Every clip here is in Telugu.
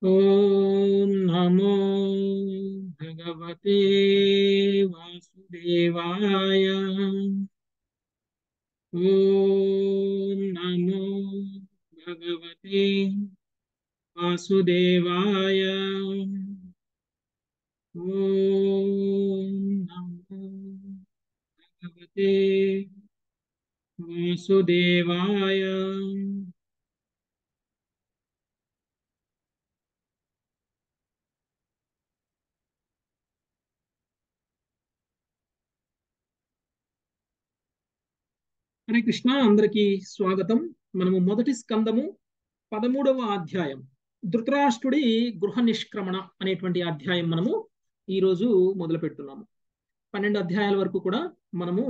ఓం నమో భగవతే వాసుదేవాయ ఓం నమో భగవతే వాసుదేవాయ ఓం నమో భగవతే వాసుదేవాయ హరే కృష్ణ అందరికీ స్వాగతం మనము మొదటి స్కందము పదమూడవ అధ్యాయం ధృతరాష్ట్రుడి గృహ నిష్క్రమణ అనేటువంటి అధ్యాయం మనము ఈరోజు మొదలు పెడుతున్నాము పన్నెండు అధ్యాయాల వరకు కూడా మనము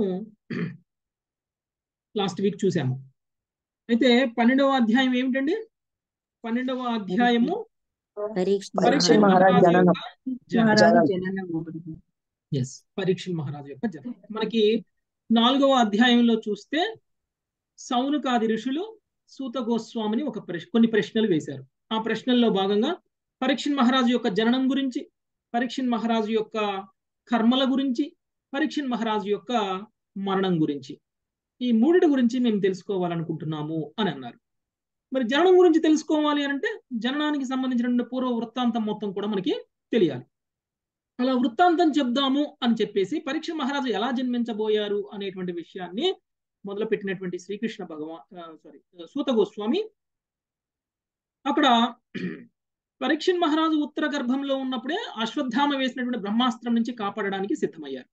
లాస్ట్ వీక్ చూసాము అయితే పన్నెండవ అధ్యాయం ఏమిటండి పన్నెండవ అధ్యాయము పరీక్ష మహారాజ్ మహారాజు జననం యొక్క జననం ఎస్ పరీక్ష మహారాజు యొక్క జననం మనకి నాలుగవ అధ్యాయంలో చూస్తే సౌనకాది ఋషులు సూత గోస్వామిని ఒక ప్రశ్న కొన్ని ప్రశ్నలు వేశారు ఆ ప్రశ్నల్లో భాగంగా పరీక్షణ్ మహారాజు యొక్క జననం గురించి పరీక్షణ్ మహారాజు యొక్క కర్మల గురించి పరీక్షణ్ మహారాజు యొక్క మరణం గురించి ఈ మూడిటి గురించి మేము తెలుసుకోవాలనుకుంటున్నాము అని అన్నారు మరి జననం గురించి తెలుసుకోవాలి అంటే జననానికి సంబంధించిన పూర్వ వృత్తాంతం మొత్తం కూడా మనకి తెలియాలి అలా వృత్తాంతం చెప్దాము అని చెప్పేసి పరీక్ష మహారాజు ఎలా జన్మించబోయారు అనేటువంటి విషయాన్ని మొదలుపెట్టినటువంటి శ్రీకృష్ణ భగవాన్ సారీ సూత గోస్వామి అక్కడ పరీక్షణ్ మహారాజు ఉత్తర గర్భంలో ఉన్నప్పుడే అశ్వత్థామ వేసినటువంటి బ్రహ్మాస్త్రం నుంచి కాపాడడానికి సిద్ధమయ్యారు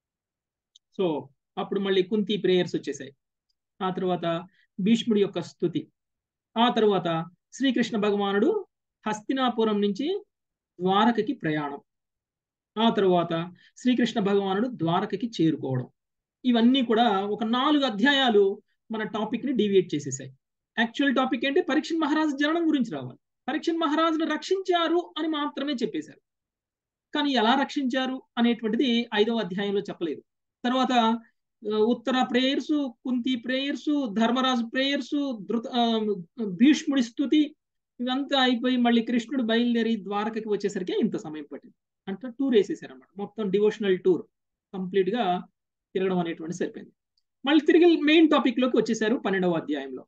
సో అప్పుడు మళ్ళీ కుంతి ప్రేయర్స్ వచ్చేసాయి ఆ తర్వాత భీష్ముడి యొక్క స్థుతి ఆ తర్వాత శ్రీకృష్ణ భగవానుడు హస్తినాపురం నుంచి ద్వారకకి ప్రయాణం ఆ తరువాత శ్రీకృష్ణ భగవానుడు ద్వారకకి చేరుకోవడం ఇవన్నీ కూడా ఒక నాలుగు అధ్యాయాలు మన టాపిక్ ని డివియేట్ చేసేసాయి యాక్చువల్ టాపిక్ ఏంటి పరీక్షణ్ మహారాజు జననం గురించి రావాలి పరీక్షణ్ మహారాజును రక్షించారు అని మాత్రమే చెప్పేశారు కానీ ఎలా రక్షించారు అనేటువంటిది ఐదవ అధ్యాయంలో చెప్పలేదు తర్వాత Uttara prayers Kunti prayers Dharmaraju prayers ధృత భీష్ముడి స్థుతి ఇవంతా అయిపోయి మళ్ళీ కృష్ణుడు బయలుదేరి ద్వారకకి వచ్చేసరికి ఇంత సమయం పట్టింది అంటే టూర్ వేసేసారు అనమాట మొత్తం డివోషనల్ టూర్ కంప్లీట్ గా తిరగడం అనేటువంటి సరిపోయింది మళ్ళీ తిరిగి మెయిన్ టాపిక్ లోకి వచ్చేసారు పన్నెండవ అధ్యాయంలో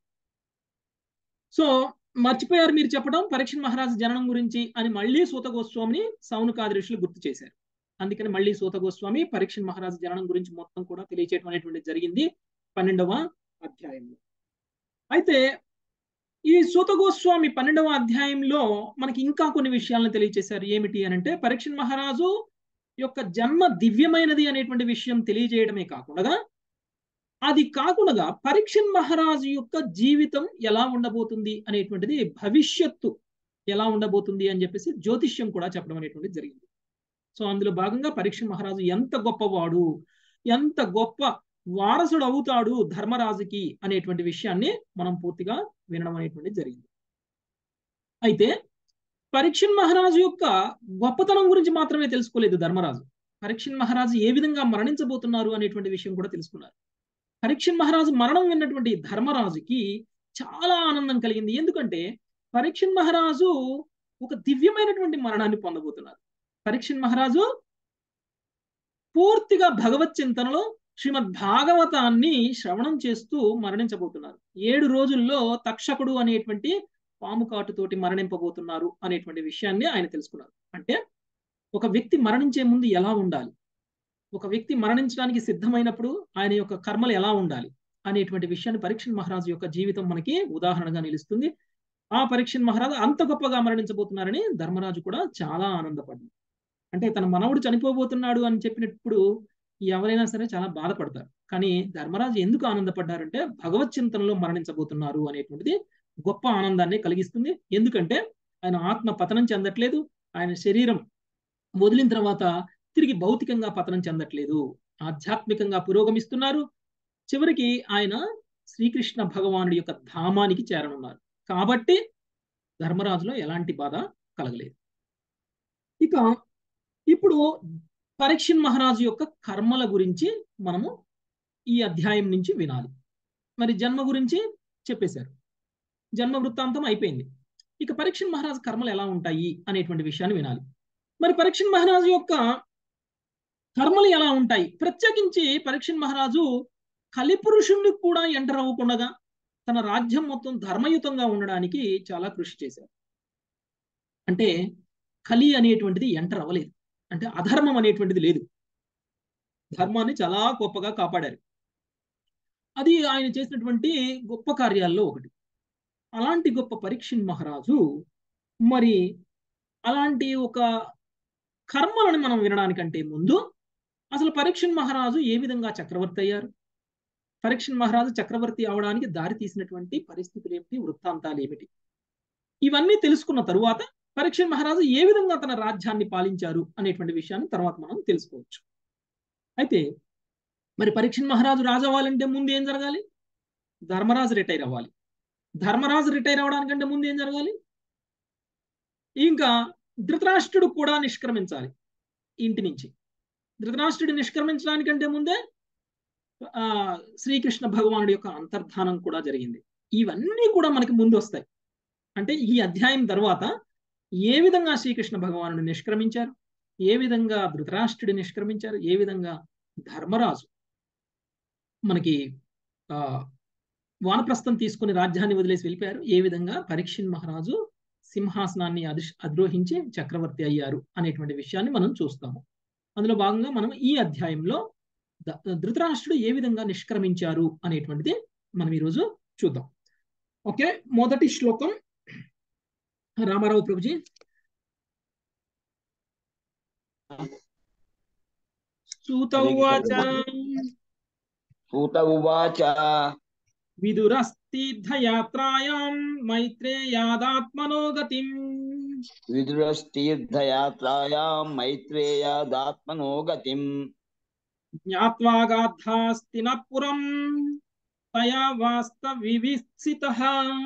సో మర్చిపోయారు మీరు చెప్పడం పరీక్ష మహారాజు జననం గురించి అని మళ్ళీ సూత గోస్వామిని సౌనకాది ఋషులు గుర్తు చేశారు అందుకని మళ్ళీ సూత గోస్వామి పరీక్ష మహారాజు జననం గురించి మొత్తం కూడా తెలియచేయడం అనేటువంటి జరిగింది పన్నెండవ అధ్యాయంలో అయితే ఈ సూత గోస్వామి పన్నెండవ అధ్యాయంలో మనకి ఇంకా కొన్ని విషయాలను తెలియచేశారు ఏమిటి అని అంటే పరీక్ష మహారాజు యొక్క జన్మ దివ్యమైనది అనేటువంటి విషయం తెలియజేయడమే కాకుండా అది కాకుండా పరీక్షణ్ మహారాజు యొక్క జీవితం ఎలా ఉండబోతుంది అనేటువంటిది భవిష్యత్తు ఎలా ఉండబోతుంది అని చెప్పేసి జ్యోతిష్యం కూడా చెప్పడం అనేటువంటిది జరిగింది సో అందులో భాగంగా పరీక్ష మహారాజు ఎంత గొప్పవాడు ఎంత గొప్ప వారసుడు అవుతాడు ధర్మరాజుకి అనేటువంటి విషయాన్ని మనం పూర్తిగా వినడం అనేటువంటి జరిగింది అయితే పరీక్షణ్ మహారాజు యొక్క గొప్పతనం గురించి మాత్రమే తెలుసుకోలేదు ధర్మరాజు పరీక్షణ్ మహారాజు ఏ విధంగా మరణించబోతున్నారు అనేటువంటి విషయం కూడా తెలుసుకున్నారు పరీక్షణ్ మహారాజు మరణం విన్నటువంటి ధర్మరాజుకి చాలా ఆనందం కలిగింది ఎందుకంటే పరీక్షణ్ మహారాజు ఒక దివ్యమైనటువంటి మరణాన్ని పొందబోతున్నారు పరీక్షణ్ మహారాజు పూర్తిగా భగవత్ చింతనలో శ్రీమద్ భాగవతాన్ని శ్రవణం చేస్తూ మరణించబోతున్నారు ఏడు రోజుల్లో తక్షకుడు అనేటువంటి పాము కాటుతోటి మరణింపబోతున్నారు అనేటువంటి విషయాన్ని ఆయన తెలుసుకున్నారు అంటే ఒక వ్యక్తి మరణించే ముందు ఎలా ఉండాలి ఒక వ్యక్తి మరణించడానికి సిద్ధమైనప్పుడు ఆయన యొక్క కర్మలు ఎలా ఉండాలి అనేటువంటి విషయాన్ని పరీక్షణ్ మహారాజు యొక్క జీవితం మనకి ఉదాహరణగా నిలుస్తుంది ఆ పరీక్షణ్ మహారాజు అంత గొప్పగా మరణించబోతున్నారని ధర్మరాజు కూడా చాలా ఆనందపడింది అంటే తన మనవుడు చనిపోబోతున్నాడు అని చెప్పినప్పుడు ఎవరైనా సరే చాలా బాధపడతారు కానీ ధర్మరాజు ఎందుకు ఆనందపడ్డారంటే భగవత్ చింతనలో మరణించబోతున్నారు అనేటువంటిది గొప్ప ఆనందాన్ని కలిగిస్తుంది ఎందుకంటే ఆయన ఆత్మ పతనం చెందట్లేదు ఆయన శరీరం వదిలిన తర్వాత తిరిగి భౌతికంగా పతనం చెందట్లేదు ఆధ్యాత్మికంగా పురోగమిస్తున్నారు చివరికి ఆయన శ్రీకృష్ణ భగవానుడి యొక్క ధామానికి చేరనున్నారు కాబట్టి ధర్మరాజులో ఎలాంటి బాధ కలగలేదు ఇక ఇప్పుడు పరీక్షణ్ మహారాజు యొక్క కర్మల గురించి మనము ఈ అధ్యాయం నుంచి వినాలి మరి జన్మ గురించి చెప్పేశారు జన్మ వృత్తాంతం అయిపోయింది ఇక పరీక్షణ్ మహారాజు కర్మలు ఎలా ఉంటాయి అనేటువంటి విషయాన్ని వినాలి మరి పరీక్షణ్ మహారాజు యొక్క కర్మలు ఎలా ఉంటాయి ప్రత్యేకించి పరీక్షణ్ మహారాజు కలిపురుషుణ్ణి కూడా ఎంటర్ అవ్వకుండా తన రాజ్యం మొత్తం ధర్మయుతంగా ఉండడానికి చాలా కృషి చేశారు అంటే కలి అనేటువంటిది ఎంటర్ అవ్వలేదు అంటే అధర్మం అనేటువంటిది లేదు ధర్మాన్ని చాలా గొప్పగా కాపాడారు అది ఆయన చేసినటువంటి గొప్ప కార్యాల్లో ఒకటి అలాంటి గొప్ప పరీక్షణ్ మహారాజు మరి అలాంటి ఒక కర్మలను మనం వినడానికంటే ముందు అసలు పరీక్షణ్ మహారాజు ఏ విధంగా చక్రవర్తి అయ్యారు పరీక్షణ్ మహారాజు చక్రవర్తి అవడానికి దారి తీసినటువంటి పరిస్థితులు ఏమిటి వృత్తాంతాలు ఏమిటి ఇవన్నీ తెలుసుకున్న తరువాత పరీక్షణ్ మహారాజు ఏ విధంగా తన రాజ్యాన్ని పాలించారు అనేటువంటి విషయాన్ని తర్వాత మనం తెలుసుకోవచ్చు అయితే మరి పరీక్షణ్ మహారాజు రాజు అవ్వాలంటే ముందు ఏం జరగాలి ధర్మరాజు రిటైర్ అవ్వాలి ధర్మరాజు రిటైర్ అవ్వడానికంటే ముందు ఏం జరగాలి ఇంకా ధృతరాష్ట్రుడు కూడా నిష్క్రమించాలి ఇంటి నుంచి ధృతరాష్ట్రుడు నిష్క్రమించడానికంటే ముందే ఆ శ్రీకృష్ణ భగవానుడి యొక్క అంతర్ధానం కూడా జరిగింది ఇవన్నీ కూడా మనకి ముందు వస్తాయి అంటే ఈ అధ్యాయం తర్వాత ఏ విధంగా శ్రీకృష్ణ భగవానుడు నిష్క్రమించారు ఏ విధంగా ధృతరాష్ట్రుడు నిష్క్రమించారు ఏ విధంగా ధర్మరాజు మనకి ఆ వానప్రస్థం తీసుకుని రాజ్యాన్ని వదిలేసి వెళ్ళిపోయారు ఏ విధంగా పరీక్షణ్ మహారాజు సింహాసనాన్ని అధిష్ అధిరోహించి చక్రవర్తి అయ్యారు అనేటువంటి విషయాన్ని మనం చూస్తాము అందులో భాగంగా మనం ఈ అధ్యాయంలో ధృతరాష్ట్రుడు ఏ విధంగా నిష్క్రమించారు అనేటువంటిది మనం ఈరోజు చూద్దాం ఓకే మొదటి శ్లోకం రామారావు ప్రభుజీ సూత ఉవాచ సూత ఉవాచ విదురస్తీర్థయాత్రాయాం మైత్రేయాదాత్మనో గతిం విదురస్తీర్థయాత్రాయాం మైత్రేయాదాత్మనో గతిం జ్ఞాత్వా గాద్ధాస్తినపురం తయా వాస్తవివిత్సితః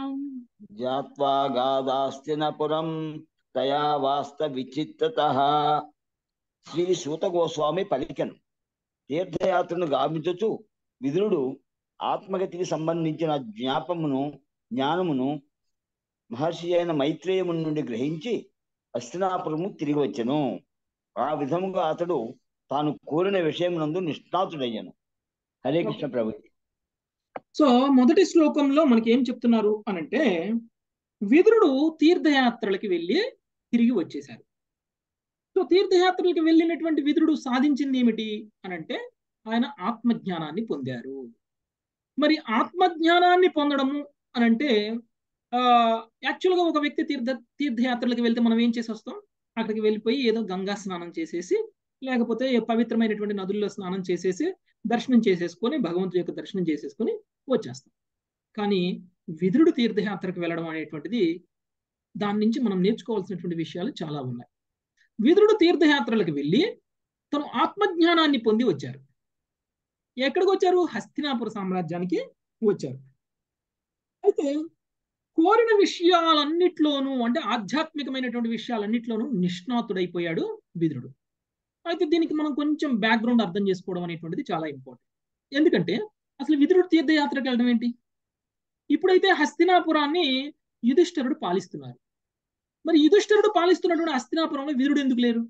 జాత్వా గాదాస్తినపురం తయా వాస్త విచిత్తతః శ్రీ సూత గోస్వామి పలికెను తీర్థయాత్రను గావించుచు విదురుడు ఆత్మగతికి సంబంధించిన జ్ఞాపమును జ్ఞానమును మహర్షి అయిన మైత్రేయము నుండి గ్రహించి హస్తినాపురము తిరిగి వచ్చెను ఆ విధముగా అతడు తాను కోరిన విషయం నందు నిష్ణాతుడయ్యను హరే కృష్ణ ప్రభు సో మొదటి శ్లోకంలో మనకి ఏం చెప్తున్నారు అనంటే విదురుడు తీర్థయాత్రలకి వెళ్ళి తిరిగి వచ్చేశారు సో తీర్థయాత్రలకు వెళ్ళినటువంటి విదురుడు సాధించింది ఏమిటి అనంటే ఆయన ఆత్మజ్ఞానాన్ని పొందారు మరి ఆత్మజ్ఞానాన్ని పొందడము అనంటే ఆ యాక్చువల్గా ఒక వ్యక్తి తీర్థ తీర్థయాత్రలకు వెళ్తే మనం ఏం చేసి వస్తాం అక్కడికి వెళ్ళిపోయి ఏదో గంగా స్నానం చేసేసి లేకపోతే పవిత్రమైనటువంటి నదుల్లో స్నానం చేసేసి దర్శనం చేసేసుకొని భగవంతుడి యొక్క దర్శనం చేసేసుకొని వచ్చేస్తాం కానీ విదురుడు తీర్థయాత్రకు వెళ్ళడం అనేటువంటిది దాని నుంచి మనం నేర్చుకోవాల్సినటువంటి విషయాలు చాలా ఉన్నాయి విదురుడు తీర్థయాత్రలకు వెళ్ళి తను ఆత్మజ్ఞానాన్ని పొంది వచ్చారు ఎక్కడికి వచ్చారు హస్తినాపుర సామ్రాజ్యానికి వచ్చారు అయితే కోరిన విషయాలన్నిట్లోనూ అంటే ఆధ్యాత్మికమైనటువంటి విషయాలన్నిట్లోనూ నిష్ణాతుడైపోయాడు విదురుడు అయితే దీనికి మనం కొంచెం బ్యాక్గ్రౌండ్ అర్థం చేసుకోవడం అనేటువంటిది చాలా ఇంపార్టెంట్ ఎందుకంటే అసలు విదురుడు తీర్థయాత్రకు వెళ్ళడం ఏంటి ఇప్పుడైతే హస్తినాపురాన్ని యుధిష్ఠరుడు పాలిస్తున్నారు మరి యుధిష్ఠరుడు పాలిస్తున్నటువంటి హస్తినాపురంలో విదురుడు ఎందుకు లేరు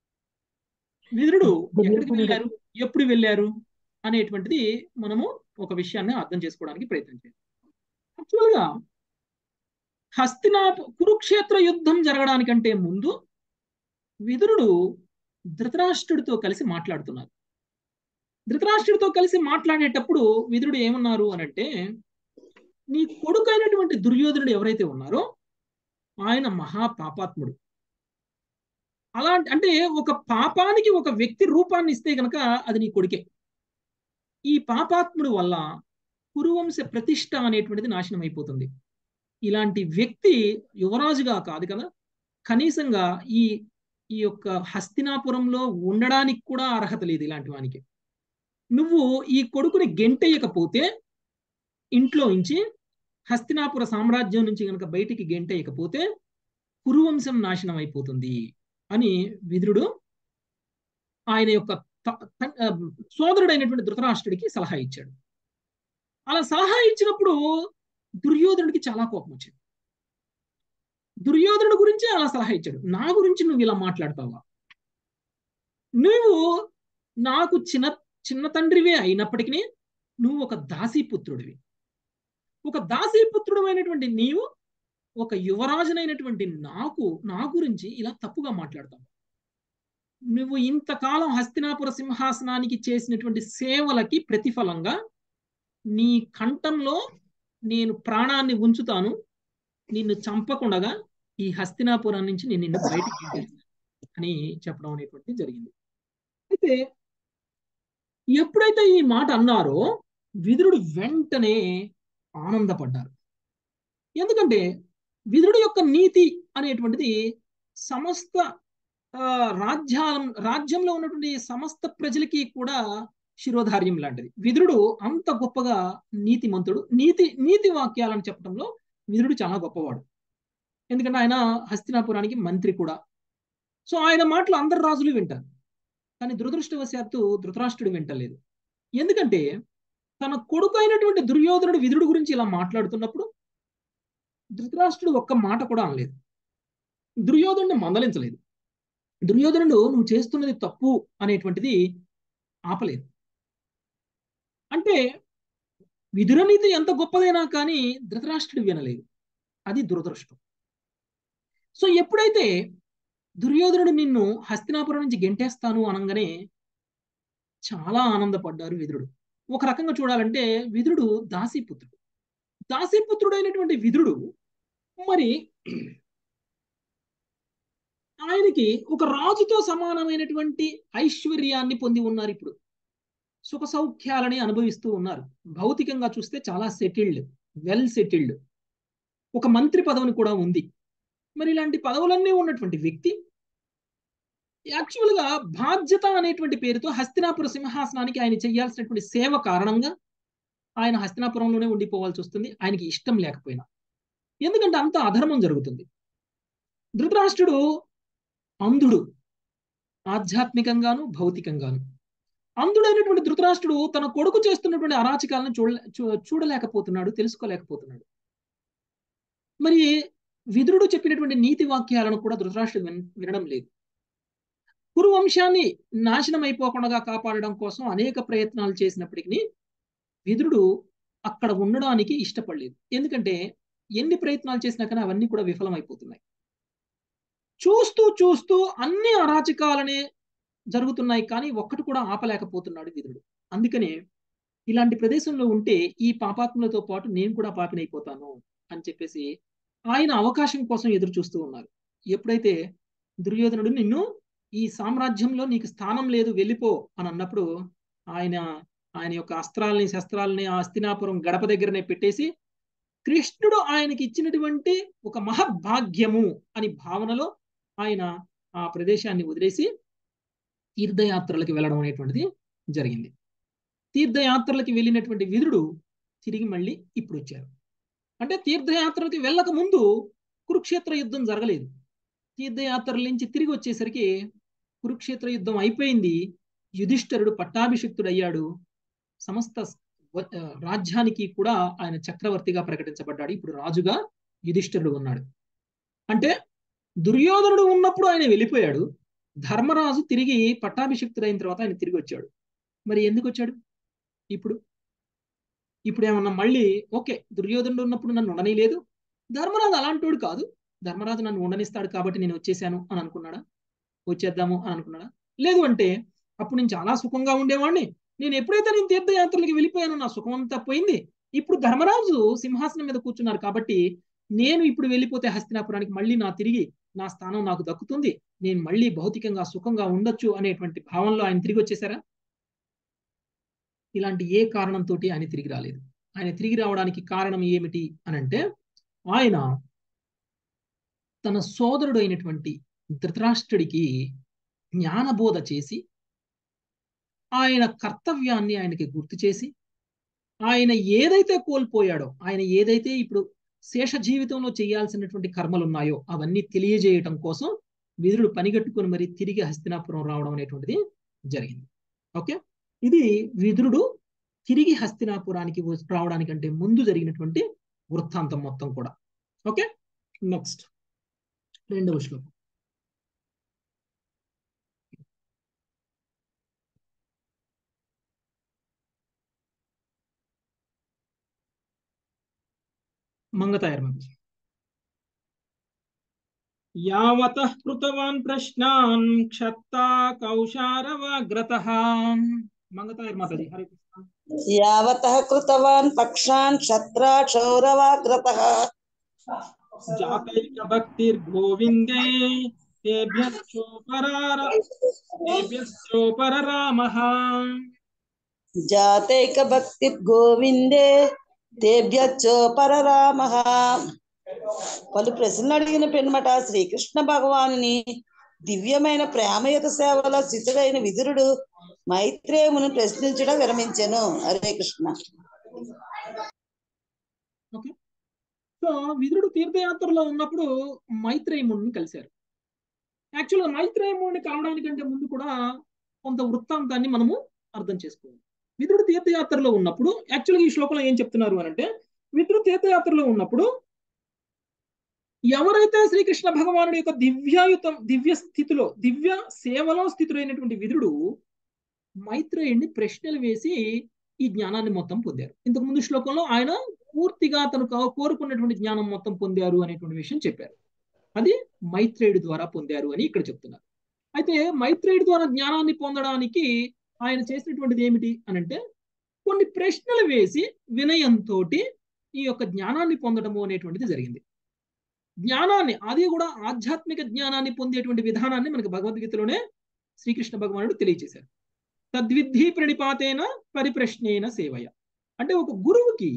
విదురుడు ఎక్కడికి వెళ్ళారు ఎప్పుడు వెళ్ళారు అనేటువంటిది మనము ఒక విషయాన్ని అర్థం చేసుకోవడానికి ప్రయత్నం చేయాలి యాక్చువల్గా హస్తినాపు కురుక్షేత్ర యుద్ధం జరగడానికంటే ముందు విదురుడు ధృతరాష్ట్రుడితో కలిసి మాట్లాడుతున్నారు ధృతరాష్ట్రుడితో కలిసి మాట్లాడేటప్పుడు విదురుడు ఏమన్నారు అనంటే నీ కొడుకు అయినటువంటి దుర్యోధనుడు ఎవరైతే ఉన్నారో ఆయన మహా పాపాత్ముడు అలాంటి అంటే ఒక పాపానికి ఒక వ్యక్తి రూపాన్ని ఇస్తే గనక అది నీ కొడుకే ఈ పాపాత్ముడు వల్ల కురువంశ ప్రతిష్ట అనేటువంటిది నాశనం అయిపోతుంది ఇలాంటి వ్యక్తి యువరాజుగా కాదు కదా కనీసంగా ఈ ఈ యొక్క హస్తినాపురంలో ఉండడానికి కూడా అర్హత లేదు ఇలాంటి వానికి నువ్వు ఈ కొడుకుని గెంటేయకపోతే ఇంట్లో నుంచి హస్తినాపుర సామ్రాజ్యం నుంచి కనుక బయటికి గెంటేయకపోతే కురువంశం నాశనం అయిపోతుంది అని విదురుడు ఆయన యొక్క సోదరుడైనటువంటి ధృతరాష్ట్రుడికి సలహా ఇచ్చాడు అలా సలహా ఇచ్చినప్పుడు దుర్యోధనుడికి చాలా కోపం వచ్చింది దుర్యోధనుడు గురించి అలా సలహా ఇచ్చాడు నా గురించి నువ్వు ఇలా మాట్లాడతావా నువ్వు నాకు చిన్న చిన్న తండ్రివే అయినప్పటికీ నువ్వు ఒక దాసీపుత్రుడివి ఒక దాసీపుత్రుడు అయినటువంటి నీవు ఒక యువరాజునైనటువంటి నాకు నా గురించి ఇలా తప్పుగా మాట్లాడతావు నువ్వు ఇంతకాలం హస్తినాపుర సింహాసనానికి చేసినటువంటి సేవలకి ప్రతిఫలంగా నీ కంఠంలో నేను ప్రాణాన్ని ఉంచుతాను నిన్ను చంపకుండగా ఈ హస్తినాపురం నుంచి నేను నిన్ను బయటికి అని చెప్పడం అనేటువంటి జరిగింది అయితే ఎప్పుడైతే ఈ మాట అన్నారో విదురుడు వెంటనే ఆనందపడ్డారు ఎందుకంటే విదురుడు యొక్క నీతి అనేటువంటిది సమస్త రాజ్యాలం రాజ్యంలో ఉన్నటువంటి సమస్త ప్రజలకి కూడా శిరోధార్యం లాంటిది విదురుడు అంత గొప్పగా నీతిమంతుడు నీతి నీతి వాక్యాలను చెప్పడంలో విదురుడు చాలా గొప్పవాడు ఎందుకంటే ఆయన హస్తినాపురానికి మంత్రి కూడా సో ఆయన మాటలు అందరు రాజులు వింటారు కానీ దురదృష్టవశాత్తు ధృతరాష్ట్రుడు వింటలేదు ఎందుకంటే తన కొడుకు అయినటువంటి దుర్యోధనుడు విదురుడు గురించి ఇలా మాట్లాడుతున్నప్పుడు ధృతరాష్ట్రుడు ఒక్క మాట కూడా అనలేదు దుర్యోధనుడిని మందలించలేదు దుర్యోధనుడు నువ్వు చేస్తున్నది తప్పు అనేటువంటిది ఆపలేదు అంటే విదురనీతి ఎంత గొప్పదైనా కానీ ధృతరాష్ట్రుడు వినలేదు అది దురదృష్టం సో ఎప్పుడైతే దుర్యోధనుడు నిన్ను హస్తినాపురం నుంచి గెంటేస్తాను అనగానే చాలా ఆనందపడ్డారు విదురుడు ఒక రకంగా చూడాలంటే విదురుడు దాసీపుత్రుడు దాసీపుత్రుడైనటువంటి విదురుడు మరి ఆయనకి ఒక రాజుతో సమానమైనటువంటి ఐశ్వర్యాన్ని పొంది ఉన్నారు ఇప్పుడు సుఖ సౌఖ్యాలని అనుభవిస్తూ ఉన్నారు భౌతికంగా చూస్తే చాలా సెటిల్డ్ వెల్ సెటిల్డ్ ఒక మంత్రి పదవిని కూడా ఉంది మరి ఇలాంటి పదవులన్నీ ఉన్నటువంటి వ్యక్తి యాక్చువల్గా బాధ్యత అనేటువంటి పేరుతో హస్తినాపుర సింహాసనానికి ఆయన చేయాల్సినటువంటి సేవ కారణంగా ఆయన హస్తినాపురంలోనే ఉండిపోవాల్సి వస్తుంది ఆయనకి ఇష్టం లేకపోయినా ఎందుకంటే అంత అధర్మం జరుగుతుంది ధృతరాష్ట్రుడు అంధుడు ఆధ్యాత్మికంగాను భౌతికంగాను అంధుడైనటువంటి ధృతరాష్ట్రుడు తన కొడుకు చేస్తున్నటువంటి అరాచకాలను చూడ చూడలేకపోతున్నాడు తెలుసుకోలేకపోతున్నాడు మరి విదురుడు చెప్పినటువంటి నీతి వాక్యాలను కూడా ధృతరాష్ట్రుడు వినడం లేదు కురువంశాన్ని నాశనం అయిపోకుండా కాపాడడం కోసం అనేక ప్రయత్నాలు చేసినప్పటికీ విదురుడు అక్కడ ఉండడానికి ఇష్టపడలేదు ఎందుకంటే ఎన్ని ప్రయత్నాలు చేసినా కానీ అవన్నీ కూడా విఫలమైపోతున్నాయి చూస్తూ చూస్తూ అన్ని అరాచకాలనే జరుగుతున్నాయి కానీ ఒక్కటి కూడా ఆపలేకపోతున్నాడు విదురుడు అందుకనే ఇలాంటి ప్రదేశంలో ఉంటే ఈ పాపాత్ములతో పాటు నేను కూడా పాపినైపోతాను అని చెప్పేసి ఆయన అవకాశం కోసం ఎదురు చూస్తూ ఉన్నారు ఎప్పుడైతే దుర్యోధనుడు నిన్ను ఈ సామ్రాజ్యంలో నీకు స్థానం లేదు వెళ్ళిపో అని అన్నప్పుడు ఆయన ఆయన యొక్క అస్త్రాలని శస్త్రాలని ఆ అస్తినాపురం గడప దగ్గరనే పెట్టేసి కృష్ణుడు ఆయనకి ఇచ్చినటువంటి ఒక మహద్భాగ్యము అని భావనలో ఆయన ఆ ప్రదేశాన్ని వదిలేసి తీర్థయాత్రలకు వెళ్ళడం అనేటువంటిది జరిగింది తీర్థయాత్రలకి వెళ్ళినటువంటి విదురుడు తిరిగి మళ్ళీ ఇప్పుడు వచ్చారు అంటే తీర్థయాత్రలకి వెళ్ళక ముందు కురుక్షేత్ర యుద్ధం జరగలేదు తీర్థయాత్రల నుంచి తిరిగి వచ్చేసరికి కురుక్షేత్ర యుద్ధం అయిపోయింది యుధిష్ఠరుడు పట్టాభిషిక్తుడు అయ్యాడు సమస్త రాజ్యానికి కూడా ఆయన చక్రవర్తిగా ప్రకటించబడ్డాడు ఇప్పుడు రాజుగా యుధిష్ఠరుడు ఉన్నాడు అంటే దుర్యోధనుడు ఉన్నప్పుడు ఆయన వెళ్ళిపోయాడు ధర్మరాజు తిరిగి పట్టాభిషిక్తుడైన తర్వాత ఆయన తిరిగి వచ్చాడు మరి ఎందుకు వచ్చాడు ఇప్పుడు ఇప్పుడు ఏమన్నా మళ్ళీ ఓకే దుర్యోధనుడు ఉన్నప్పుడు నన్ను ఉండనీలేదు ధర్మరాజు అలాంటోడు కాదు ధర్మరాజు నన్ను ఉండనిస్తాడు కాబట్టి నేను వచ్చేసాను అని అనుకున్నాడా వచ్చేద్దాము అని అనుకున్నాడా లేదు అంటే అప్పుడు నేను చాలా సుఖంగా ఉండేవాడిని నేను ఎప్పుడైతే నేను తీర్థయాత్రలకి వెళ్ళిపోయానో నా సుఖం అంతా పోయింది ఇప్పుడు ధర్మరాజు సింహాసనం మీద కూర్చున్నారు కాబట్టి నేను ఇప్పుడు వెళ్ళిపోతే హస్తినాపురానికి మళ్ళీ నా తిరిగి నా స్థానం నాకు దక్కుతుంది నేను మళ్ళీ భౌతికంగా సుఖంగా ఉండొచ్చు అనేటువంటి భావంలో ఆయన తిరిగి వచ్చేసారా ఇలాంటి ఏ కారణంతో ఆయన తిరిగి రాలేదు ఆయన తిరిగి రావడానికి కారణం ఏమిటి అని అంటే ఆయన తన సోదరుడు అయినటువంటి ధృతరాష్ట్రుడికి జ్ఞానబోధ చేసి ఆయన కర్తవ్యాన్ని ఆయనకి గుర్తు చేసి ఆయన ఏదైతే కోల్పోయాడో ఆయన ఏదైతే ఇప్పుడు శేష జీవితంలో చేయాల్సినటువంటి కర్మలు ఉన్నాయో అవన్నీ తెలియజేయటం కోసం విదురుడు పనిగట్టుకుని మరి తిరిగి హస్తినాపురం రావడం అనేటువంటిది జరిగింది ఓకే ఇది విదురుడు తిరిగి హస్తినాపురానికి రావడానికంటే ముందు జరిగినటువంటి వృత్తాంతం మొత్తం కూడా ఓకే నెక్స్ట్ రెండవ శ్లోకం మంగతాయర్ మాతాజీ యావతః కృతవాన్ ప్రశ్నాన్ క్షత్తా కౌశారవాగ్రతః మంగతాయర్ మాతాజీ హరే కృష్ణ యావతః కృతవాన్ పక్షాన్ క్షత్రాక్షౌరవాగ్రతః జాతైక భక్తిర్గోవిందే తేభ్యశ్చోపరార తేభ్యశ్చోపరరామః జాతైక భక్తి గోవిందే తేభ్యచ్చోపరరామః పలు ప్రశ్నలు అడిగిన పిమ్మట శ్రీకృష్ణ భగవానుని దివ్యమైన ప్రేమయుత సేవలో శిశుడైన విదురుడు మైత్రేయుని ప్రశ్నించడం విరమించెను హరే కృష్ణ ఓకే సో విదురుడు తీర్థయాత్రలో ఉన్నప్పుడు మైత్రేయముడిని కలిశారు యాక్చువల్గా మైత్రేయముడిని కలవడానికంటే ముందు కూడా కొంత వృత్తాంతాన్ని మనము అర్థం చేసుకోవాలి విదురుడు తీర్థయాత్రలో ఉన్నప్పుడు యాక్చువల్గా ఈ శ్లోకంలో ఏం చెప్తున్నారు అని అంటే విదురుడు తీర్థయాత్రలో ఉన్నప్పుడు ఎవరైతే శ్రీకృష్ణ భగవానుడి యొక్క దివ్యాయుతం దివ్య స్థితిలో దివ్య సేవలో స్థితులైనటువంటి విదురుడు మైత్రేయుడిని ప్రశ్నలు వేసి ఈ జ్ఞానాన్ని మొత్తం పొందారు ఇంతకు ముందు శ్లోకంలో ఆయన పూర్తిగా తను కో- కోరుకున్నటువంటి జ్ఞానం మొత్తం పొందారు అనేటువంటి విషయం చెప్పారు అది మైత్రేయుడి ద్వారా పొందారు అని ఇక్కడ చెప్తున్నారు అయితే మైత్రేయుడి ద్వారా జ్ఞానాన్ని పొందడానికి ఆయన చేసినటువంటిది ఏమిటి అని అంటే కొన్ని ప్రశ్నలు వేసి వినయంతో ఈ యొక్క జ్ఞానాన్ని పొందడము అనేటువంటిది జరిగింది జ్ఞానాన్ని అది కూడా ఆధ్యాత్మిక జ్ఞానాన్ని పొందేటువంటి విధానాన్ని మనకి భగవద్గీతలోనే శ్రీకృష్ణ భగవానుడు తెలియజేశారు తద్విద్ధి ప్రణిపాతేన పరిప్రశ్నేన సేవయ అంటే ఒక గురువుకి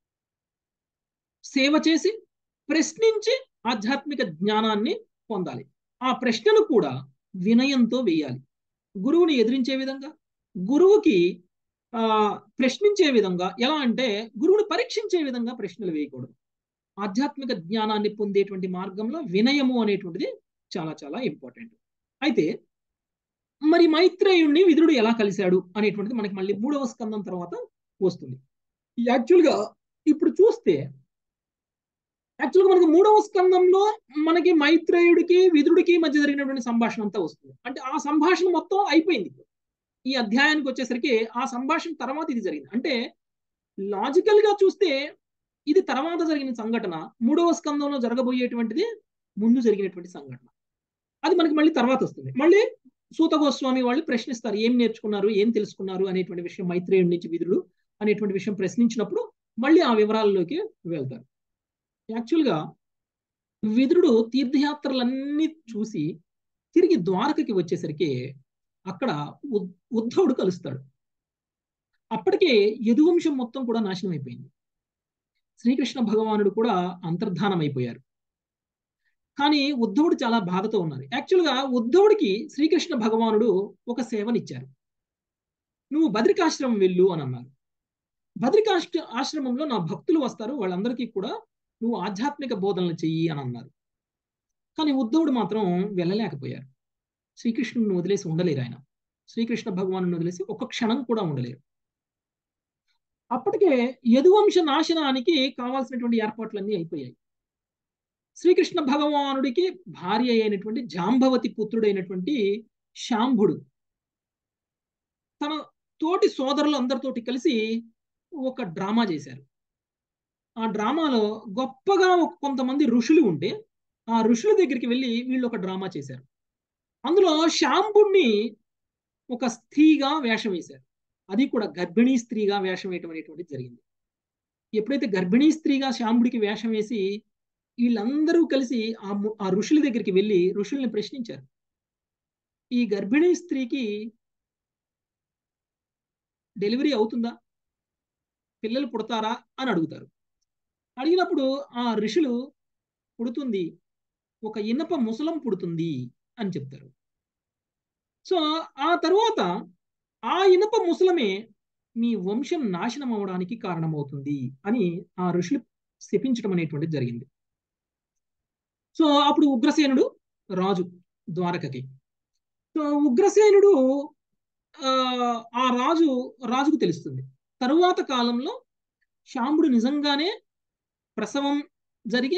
సేవ చేసి ప్రశ్నించి ఆధ్యాత్మిక జ్ఞానాన్ని పొందాలి ఆ ప్రశ్నను కూడా వినయంతో వేయాలి గురువుని ఎదిరించే విధంగా గురువుకి ఆ ప్రశ్నించే విధంగా ఎలా అంటే గురువుని పరీక్షించే విధంగా ప్రశ్నలు వేయకూడదు ఆధ్యాత్మిక జ్ఞానాన్ని పొందేటువంటి మార్గంలో వినయము అనేటువంటిది చాలా చాలా ఇంపార్టెంట్ అయితే మరి మైత్రేయుణ్ణి విదురుడు ఎలా కలిశాడు అనేటువంటిది మనకి మళ్ళీ మూడవ స్కందం తర్వాత వస్తుంది యాక్చువల్గా ఇప్పుడు చూస్తే యాక్చువల్గా మనకి మూడవ స్కందంలో మనకి మైత్రేయుడికి విదురుడికి మధ్య జరిగినటువంటి సంభాషణ అంతా వస్తుంది అంటే ఆ సంభాషణ మొత్తం అయిపోయింది ఇప్పుడు. ఈ అధ్యాయానికి వచ్చేసరికి ఆ సంభాషణ తర్వాత ఇది జరిగింది అంటే లాజికల్ గా చూస్తే ఇది తర్వాత జరిగిన సంఘటన మూడవ స్కందంలో జరగబోయేటువంటిది ముందు జరిగినటువంటి సంఘటన అది మనకి మళ్ళీ తర్వాత వస్తుంది మళ్ళీ సూత గోస్వామి వాళ్ళు ప్రశ్నిస్తారు ఏం నేర్చుకున్నారు ఏం తెలుసుకున్నారు అనేటువంటి విషయం మైత్రేయుడి నుంచి విధుడు అనేటువంటి విషయం ప్రశ్నించినప్పుడు మళ్ళీ ఆ వివరాల్లోకి వెళ్తారు యాక్చువల్గా విదురుడు తీర్థయాత్రలన్నీ చూసి తిరిగి ద్వారకకి వచ్చేసరికి అక్కడ ఉద్- ఉద్ధవుడు కలుస్తాడు అప్పటికే యదువంశం మొత్తం కూడా నాశనం అయిపోయింది శ్రీకృష్ణ భగవానుడు కూడా అంతర్ధానం అయిపోయారు కానీ ఉద్ధవుడు చాలా బాధతో ఉన్నారు యాక్చువల్గా ఉద్ధవుడికి శ్రీకృష్ణ భగవానుడు ఒక సేవనిచ్చారు నువ్వు బద్రికాశ్రమం వెళ్ళు అని అన్నారు బద్రికాశ్ర ఆశ్రమంలో నా భక్తులు వస్తారు వాళ్ళందరికీ కూడా నువ్వు ఆధ్యాత్మిక బోధనలు చెయ్యి అని అన్నారు కానీ ఉద్ధవుడు మాత్రం వెళ్ళలేకపోయారు శ్రీకృష్ణుని వదిలేసి ఉండలేరు ఆయన శ్రీకృష్ణ భగవాను వదిలేసి ఒక క్షణం కూడా ఉండలేరు అప్పటికే యదువంశ నాశనానికి కావాల్సినటువంటి ఏర్పాట్లన్నీ అయిపోయాయి శ్రీకృష్ణ భగవానుడికి భార్య అయినటువంటి జాంబవతి పుత్రుడైనటువంటి శాంభుడు తన తోటి సోదరులు అందరితోటి కలిసి ఒక డ్రామా చేశారు ఆ డ్రామాలో గొప్పగా ఒక కొంతమంది ఋషులు ఉంటే ఆ ఋషుల దగ్గరికి వెళ్ళి వీళ్ళు ఒక డ్రామా చేశారు అందులో శాంభుణ్ణి ఒక స్త్రీగా వేషం వేశారు అది కూడా గర్భిణీ స్త్రీగా వేషం వేయటం అనేటువంటిది జరిగింది ఎప్పుడైతే గర్భిణీ స్త్రీగా శాంభుడికి వేషం వేసి వీళ్ళందరూ కలిసి ఆ ము- ఆ ఋషుల దగ్గరికి వెళ్ళి ఋషుల్ని ప్రశ్నించారు ఈ గర్భిణీ స్త్రీకి డెలివరీ అవుతుందా పిల్లలు పుడతారా అని అడుగుతారు అడిగినప్పుడు ఆ ఋషులు పుడుతుంది ఒక ఇనప ముసలం పుడుతుంది అని చెప్తారు సో ఆ తరువాత ఆ ఇనప ముసలమే మీ వంశం నాశనం అవడానికి కారణమవుతుంది అని ఆ ఋషులు శపించడం అనేటువంటిది జరిగింది సో అప్పుడు ఉగ్రసేనుడు రాజు ద్వారకకి సో ఉగ్రసేనుడు ఆ, ఆ రాజు రాజుకు తెలుస్తుంది తరువాత కాలంలో శాంబుడు నిజంగానే ప్రసవం జరిగి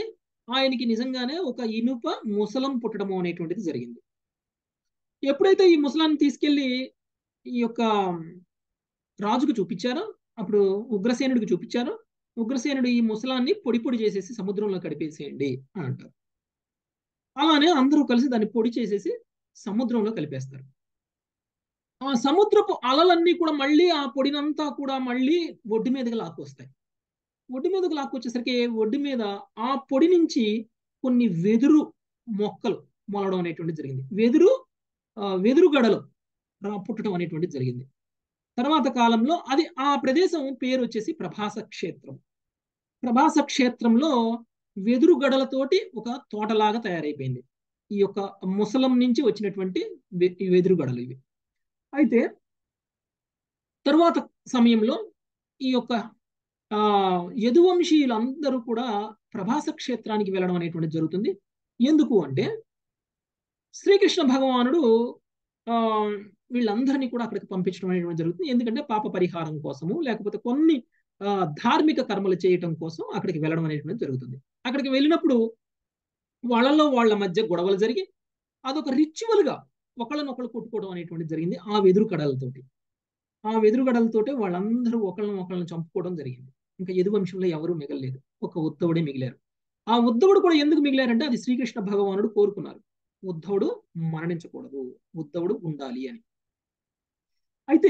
ఆయనకి నిజంగానే ఒక ఇనుప ముసలం పుట్టడము అనేటువంటిది జరిగింది ఎప్పుడైతే ఈ ముసలాన్ని తీసుకెళ్లి ఈ యొక్క రాజుకు చూపించారో అప్పుడు ఉగ్రసేనుడికి చూపించారో ఉగ్రసేనుడు ఈ ముసలాన్ని పొడి పొడి చేసేసి సముద్రంలో కడిపేసేయండి అని అంటారు అలానే అందరూ కలిసి దాన్ని పొడి చేసేసి సముద్రంలో కలిపేస్తారు ఆ సముద్రపు అలలన్నీ కూడా మళ్ళీ ఆ పొడినంతా కూడా మళ్ళీ ఒడ్డు మీదకి లాక్కొస్తాయి ఒడ్డు మీదకి లాక్కొచ్చేసరికి ఒడ్డు మీద ఆ పొడి నుంచి కొన్ని వెదురు మొక్కలు మొలడం అనేటువంటిది జరిగింది వెదురు వెదురు గడలు పుట్టడం అనేటువంటిది జరిగింది తర్వాత కాలంలో అది ఆ ప్రదేశం పేరు వచ్చేసి ప్రభాస క్షేత్రం ప్రభాస క్షేత్రంలో వెదురు గడలతోటి ఒక తోటలాగా తయారైపోయింది ఈ యొక్క ముసలం నుంచి వచ్చినటువంటి వెదురు గడలు ఇవి అయితే తరువాత సమయంలో ఈ యొక్క ఆ యదువంశీయులందరూ కూడా ప్రభాస క్షేత్రానికి వెళ్ళడం అనేటువంటి జరుగుతుంది ఎందుకు అంటే శ్రీకృష్ణ భగవానుడు ఆ వీళ్ళందరినీ కూడా అక్కడికి పంపించడం అనేటువంటి జరుగుతుంది ఎందుకంటే పాప పరిహారం కోసము లేకపోతే కొన్ని ధార్మిక కర్మలు చేయటం కోసం అక్కడికి వెళ్ళడం అనేటువంటి జరుగుతుంది అక్కడికి వెళ్ళినప్పుడు వాళ్ళలో వాళ్ళ మధ్య గొడవలు జరిగి అదొక రిచువల్ గా ఒకళ్ళనొకళ్ళు కొట్టుకోవడం అనేటువంటి జరిగింది ఆ వెదురు కడలతోటి ఆ వెదురు గడలతోటి వాళ్ళందరూ ఒకళ్ళని ఒకళ్ళని చంపుకోవడం జరిగింది ఇంకా యదు వంశంలో ఎవరు మిగలలేదు ఒక ఉద్ధవుడే మిగిలారు ఆ ఉద్ధవుడు కూడా ఎందుకు మిగిలారంటే అది శ్రీకృష్ణ భగవానుడు కోరుకున్నారు ఉద్ధవుడు మరణించకూడదు ఉద్ధవుడు ఉండాలి అని అయితే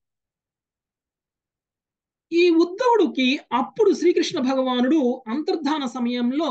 ఈ ఉద్ధవుడికి అప్పుడు శ్రీకృష్ణ భగవానుడు అంతర్ధాన సమయంలో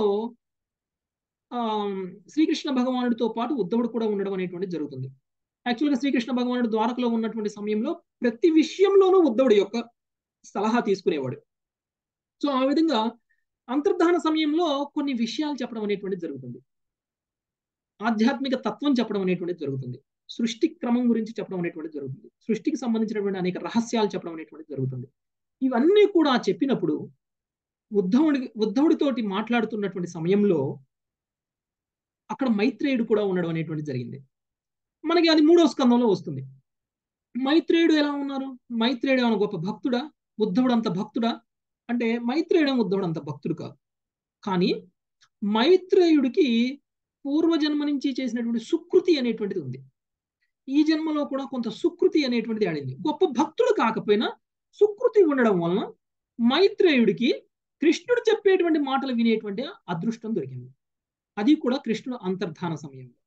ఆ శ్రీకృష్ణ భగవానుడితో పాటు ఉద్ధవుడు కూడా ఉండడం అనేటువంటి జరుగుతుంది యాక్చువల్గా శ్రీకృష్ణ భగవానుడు ద్వారకలో ఉన్నటువంటి సమయంలో ప్రతి విషయంలోనూ ఉద్ధవుడి యొక్క సలహా తీసుకునేవాడు సో ఆ విధంగా అంతర్ధాన సమయంలో కొన్ని విషయాలు చెప్పడం అనేటువంటిది జరుగుతుంది ఆధ్యాత్మిక తత్వం చెప్పడం అనేటువంటిది జరుగుతుంది సృష్టి క్రమం గురించి చెప్పడం అనేటువంటిది జరుగుతుంది సృష్టికి సంబంధించినటువంటి అనేక రహస్యాలు చెప్పడం అనేటువంటిది జరుగుతుంది ఇవన్నీ కూడా చెప్పినప్పుడు ఉద్ధవుడి ఉద్ధవుడితోటి మాట్లాడుతున్నటువంటి సమయంలో అక్కడ మైత్రేయుడు కూడా ఉండడం అనేటువంటి జరిగింది మనకి అది మూడో స్కందంలో వస్తుంది మైత్రేయుడు ఎలా ఉన్నారు మైత్రేయుడు ఏమైనా గొప్ప భక్తుడా ఉద్ధవుడు అంత భక్తుడా అంటే మైత్రేయుడు ఉద్ధవుడు అంత భక్తుడు కాదు కానీ మైత్రేయుడికి పూర్వజన్మ నుంచి చేసినటువంటి సుకృతి అనేటువంటిది ఉంది ఈ జన్మలో కూడా కొంత సుకృతి అనేటువంటిది ఆడింది గొప్ప భక్తుడు కాకపోయినా సుకృతి ఉండడం వలన మైత్రేయుడికి కృష్ణుడు చెప్పేటువంటి మాటలు వినేటువంటి అదృష్టం దొరికింది అది కూడా కృష్ణుడు అంతర్ధాన సమయంలో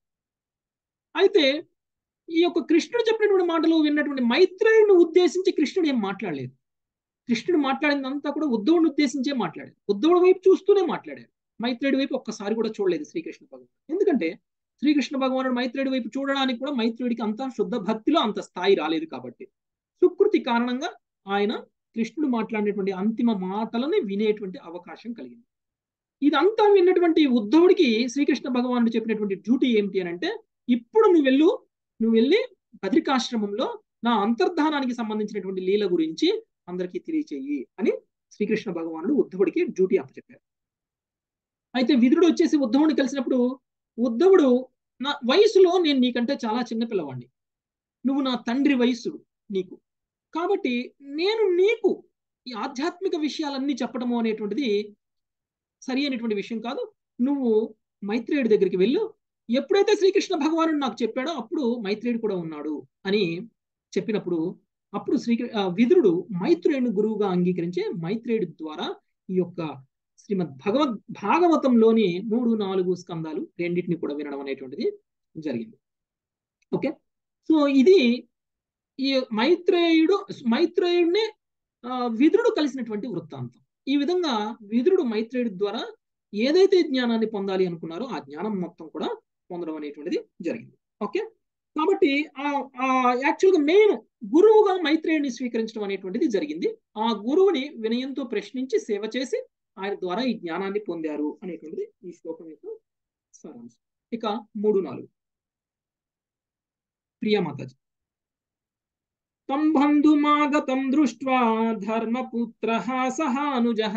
అయితే ఈ యొక్క కృష్ణుడు చెప్పినటువంటి మాటలు విన్నటువంటి మైత్రేయుడిని ఉద్దేశించి కృష్ణుడు ఏం మాట్లాడలేదు కృష్ణుడు మాట్లాడిందంతా కూడా ఉద్ధవుడిని ఉద్దేశించే మాట్లాడాడు ఉద్ధవుడి వైపు చూస్తూనే మాట్లాడాడు మైత్రేయుడి వైపు ఒక్కసారి కూడా చూడలేదు శ్రీకృష్ణ భగవాన్ ఎందుకంటే శ్రీకృష్ణ భగవానుడు మైత్రేయుడి వైపు చూడడానికి కూడా మైత్రేయుడికి అంత శుద్ధ భక్తిలో అంత స్థాయి రాలేదు కాబట్టి సుకృతి కారణంగా ఆయన కృష్ణుడు మాట్లాడినటువంటి అంతిమ మాటలని వినేటువంటి అవకాశం కలిగింది ఇదంతా విన్నటువంటి ఉద్ధవుడికి శ్రీకృష్ణ భగవానుడు చెప్పినటువంటి డ్యూటీ ఏమిటి అని అంటే ఇప్పుడు నువ్వు వెళ్ళు నువ్వు వెళ్ళి బద్రికాశ్రమంలో నా అంతర్ధానానికి సంబంధించినటువంటి లీల గురించి అందరికీ తెలియచేయి అని శ్రీకృష్ణ భగవానుడు ఉద్ధవుడికి డ్యూటీ అప్పచెప్పారు అయితే విదురుడు వచ్చేసి ఉద్ధవుడిని కలిసినప్పుడు ఉద్ధవుడు నా వయసులో నేను నీకంటే చాలా చిన్న పిల్లవాడిని నువ్వు నా తండ్రి వయస్సుడు నీకు కాబట్టి నేను నీకు ఈ ఆధ్యాత్మిక విషయాలన్నీ చెప్పడము అనేటువంటిది సరి అయినటువంటి విషయం కాదు నువ్వు మైత్రేయుడి దగ్గరికి వెళ్ళు ఎప్పుడైతే శ్రీకృష్ణ భగవానుడు నాకు చెప్పాడో అప్పుడు మైత్రేయుడు కూడా ఉన్నాడు అని చెప్పినప్పుడు అప్పుడు శ్రీ విదురుడు మైత్రేయుని గురువుగా అంగీకరించి మైత్రేయుడి ద్వారా ఈ యొక్క శ్రీమద్ భగవద్ భాగవతంలోని మూడు నాలుగు స్కందాలు రెండింటిని కూడా వినడం అనేటువంటిది జరిగింది ఓకే సో ఇది ఈ మైత్రేయుడు మైత్రేయుడిని విదురుడు కలిసినటువంటి వృత్తాంతం ఈ విధంగా విదురుడు మైత్రేయుడి ద్వారా ఏదైతే జ్ఞానాన్ని పొందాలి అనుకున్నారో ఆ జ్ఞానం మొత్తం కూడా పొందడం అనేటువంటిది జరిగింది ఓకే కాబట్టి ఆ యాక్చువల్గా మెయిన్ గురువుగా మైత్రేయుడిని స్వీకరించడం అనేటువంటిది జరిగింది ఆ గురువుని వినయంతో ప్రశ్నించి సేవ చేసి ఆయన ద్వారా ఈ జ్ఞానాన్ని పొందారు అనేటువంటిది ఈ శ్లోకం యొక్క సారాంశం ఇక మూడు నాలుగు ప్రియమాతాజీ తం బంధుమాగతం దృష్ట్వా ధర్మపుత్ర సహానుజ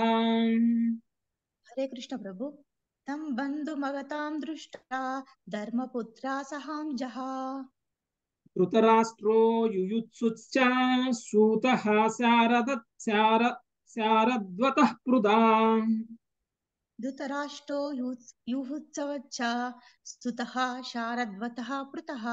హరే కృష్ణ ప్రభు తం బంధుమగతాం దృష్టా ధర్మపుత్రా సహాంజః ధృతరాష్ట్రో యుయుత్సుశ్చ సూతః శారద శార శారద్వతః పృదా ధృతరాష్ట్రో యూత్స్- యూహుత్సవచ్చ స్తుతః శారద్వతః పృతః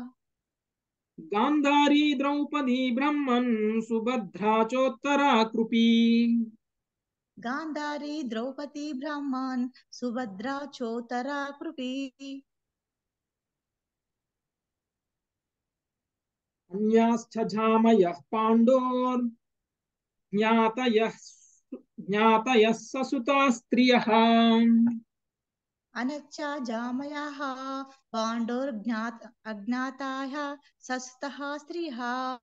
గాంధారీ ద్రౌపది బ్రహ్మన్ సుభద్రా చోత్తరా కృపీ గాంధారీ ద్రౌపది బ్రాహ్మణ్ సుభద్రా చోతరా కృపి అన్యాశ్చ జామయః పాండోర్ జ్ఞాతయః జ్ఞాతయः ససుతా స్త్రియः అనచ్చ జామయాః పాండోర్జ్ఞాత అజ్ఞాతాః సస్తః స్త్రీః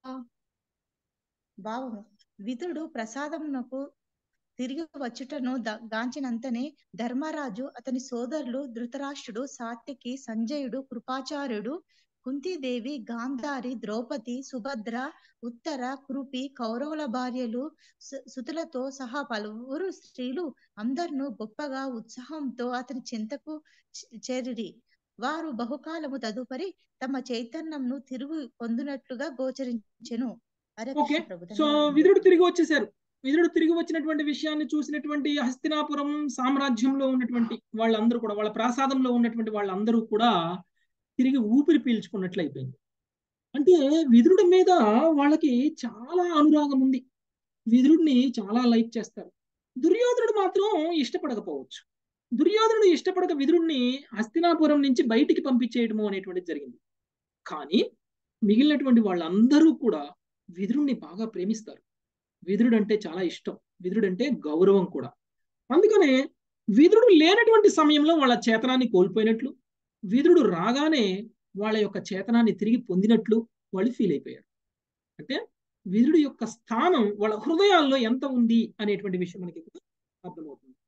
భావము విదుడు ప్రసాదమునకు తిరిగి వచ్చుటను ద- గాంచినంతనే ధర్మరాజు అతని సోదరులు ధృతరాష్ట్రుడు సాత్యకి సంజయుడు కృపాచార్యుడు కుంతీదేవి గాంధారి ద్రౌపది సుభద్ర ఉత్తర కృపి కౌరవుల భార్యలు సు- సుతులతో సహా పలువురు స్త్రీలు అందరినూ గొప్పగా ఉత్సాహంతో అతని చింతకు చే- చేరిరి వారు బహుకాలము తదుపరి తమ చైతన్యంను తిరుగు పొందినట్లుగా గోచరించెను హరే ఓకే కృష్ణ ప్రభు సో ధన్యవాదములు. విదురుడు తిరిగి వచ్చేసారు విదురుడు తిరిగి వచ్చినటువంటి విషయాన్ని చూసినటువంటి హస్తినాపురం సామ్రాజ్యంలో ఉన్నటువంటి వాళ్ళందరూ కూడా వాళ్ళ ప్రాసాదంలో ఉన్నటువంటి వాళ్ళందరూ కూడా తిరిగి ఊపిరి పీల్చుకున్నట్లు అయిపోయింది అంటే విదురుడి మీద వాళ్ళకి చాలా అనురాగం ఉంది విదురుడిని చాలా లైక్ చేస్తారు దుర్యోధనుడు మాత్రం ఇష్టపడకపోవచ్చు దుర్యోధనుడు ఇష్టపడక విదురుడిని హస్తినాపురం నుంచి బయటికి పంపించేయడము అనేటువంటిది జరిగింది కానీ మిగిలినటువంటి వాళ్ళందరూ కూడా విదురుణ్ణి బాగా ప్రేమిస్తారు విదురుడు అంటే చాలా ఇష్టం విదురుడు అంటే గౌరవం కూడా అందుకనే విదురుడు లేనటువంటి సమయంలో వాళ్ళ చేతనాన్ని కోల్పోయినట్లు విదురుడు రాగానే వాళ్ళ యొక్క చేతనాన్ని తిరిగి పొందినట్లు వాళ్ళు ఫీల్ అయిపోయారు అంటే విదురుడు యొక్క స్థానం వాళ్ళ హృదయాల్లో ఎంత ఉంది అనేటువంటి విషయం మనకి ఇక్కడ అర్థమవుతుంది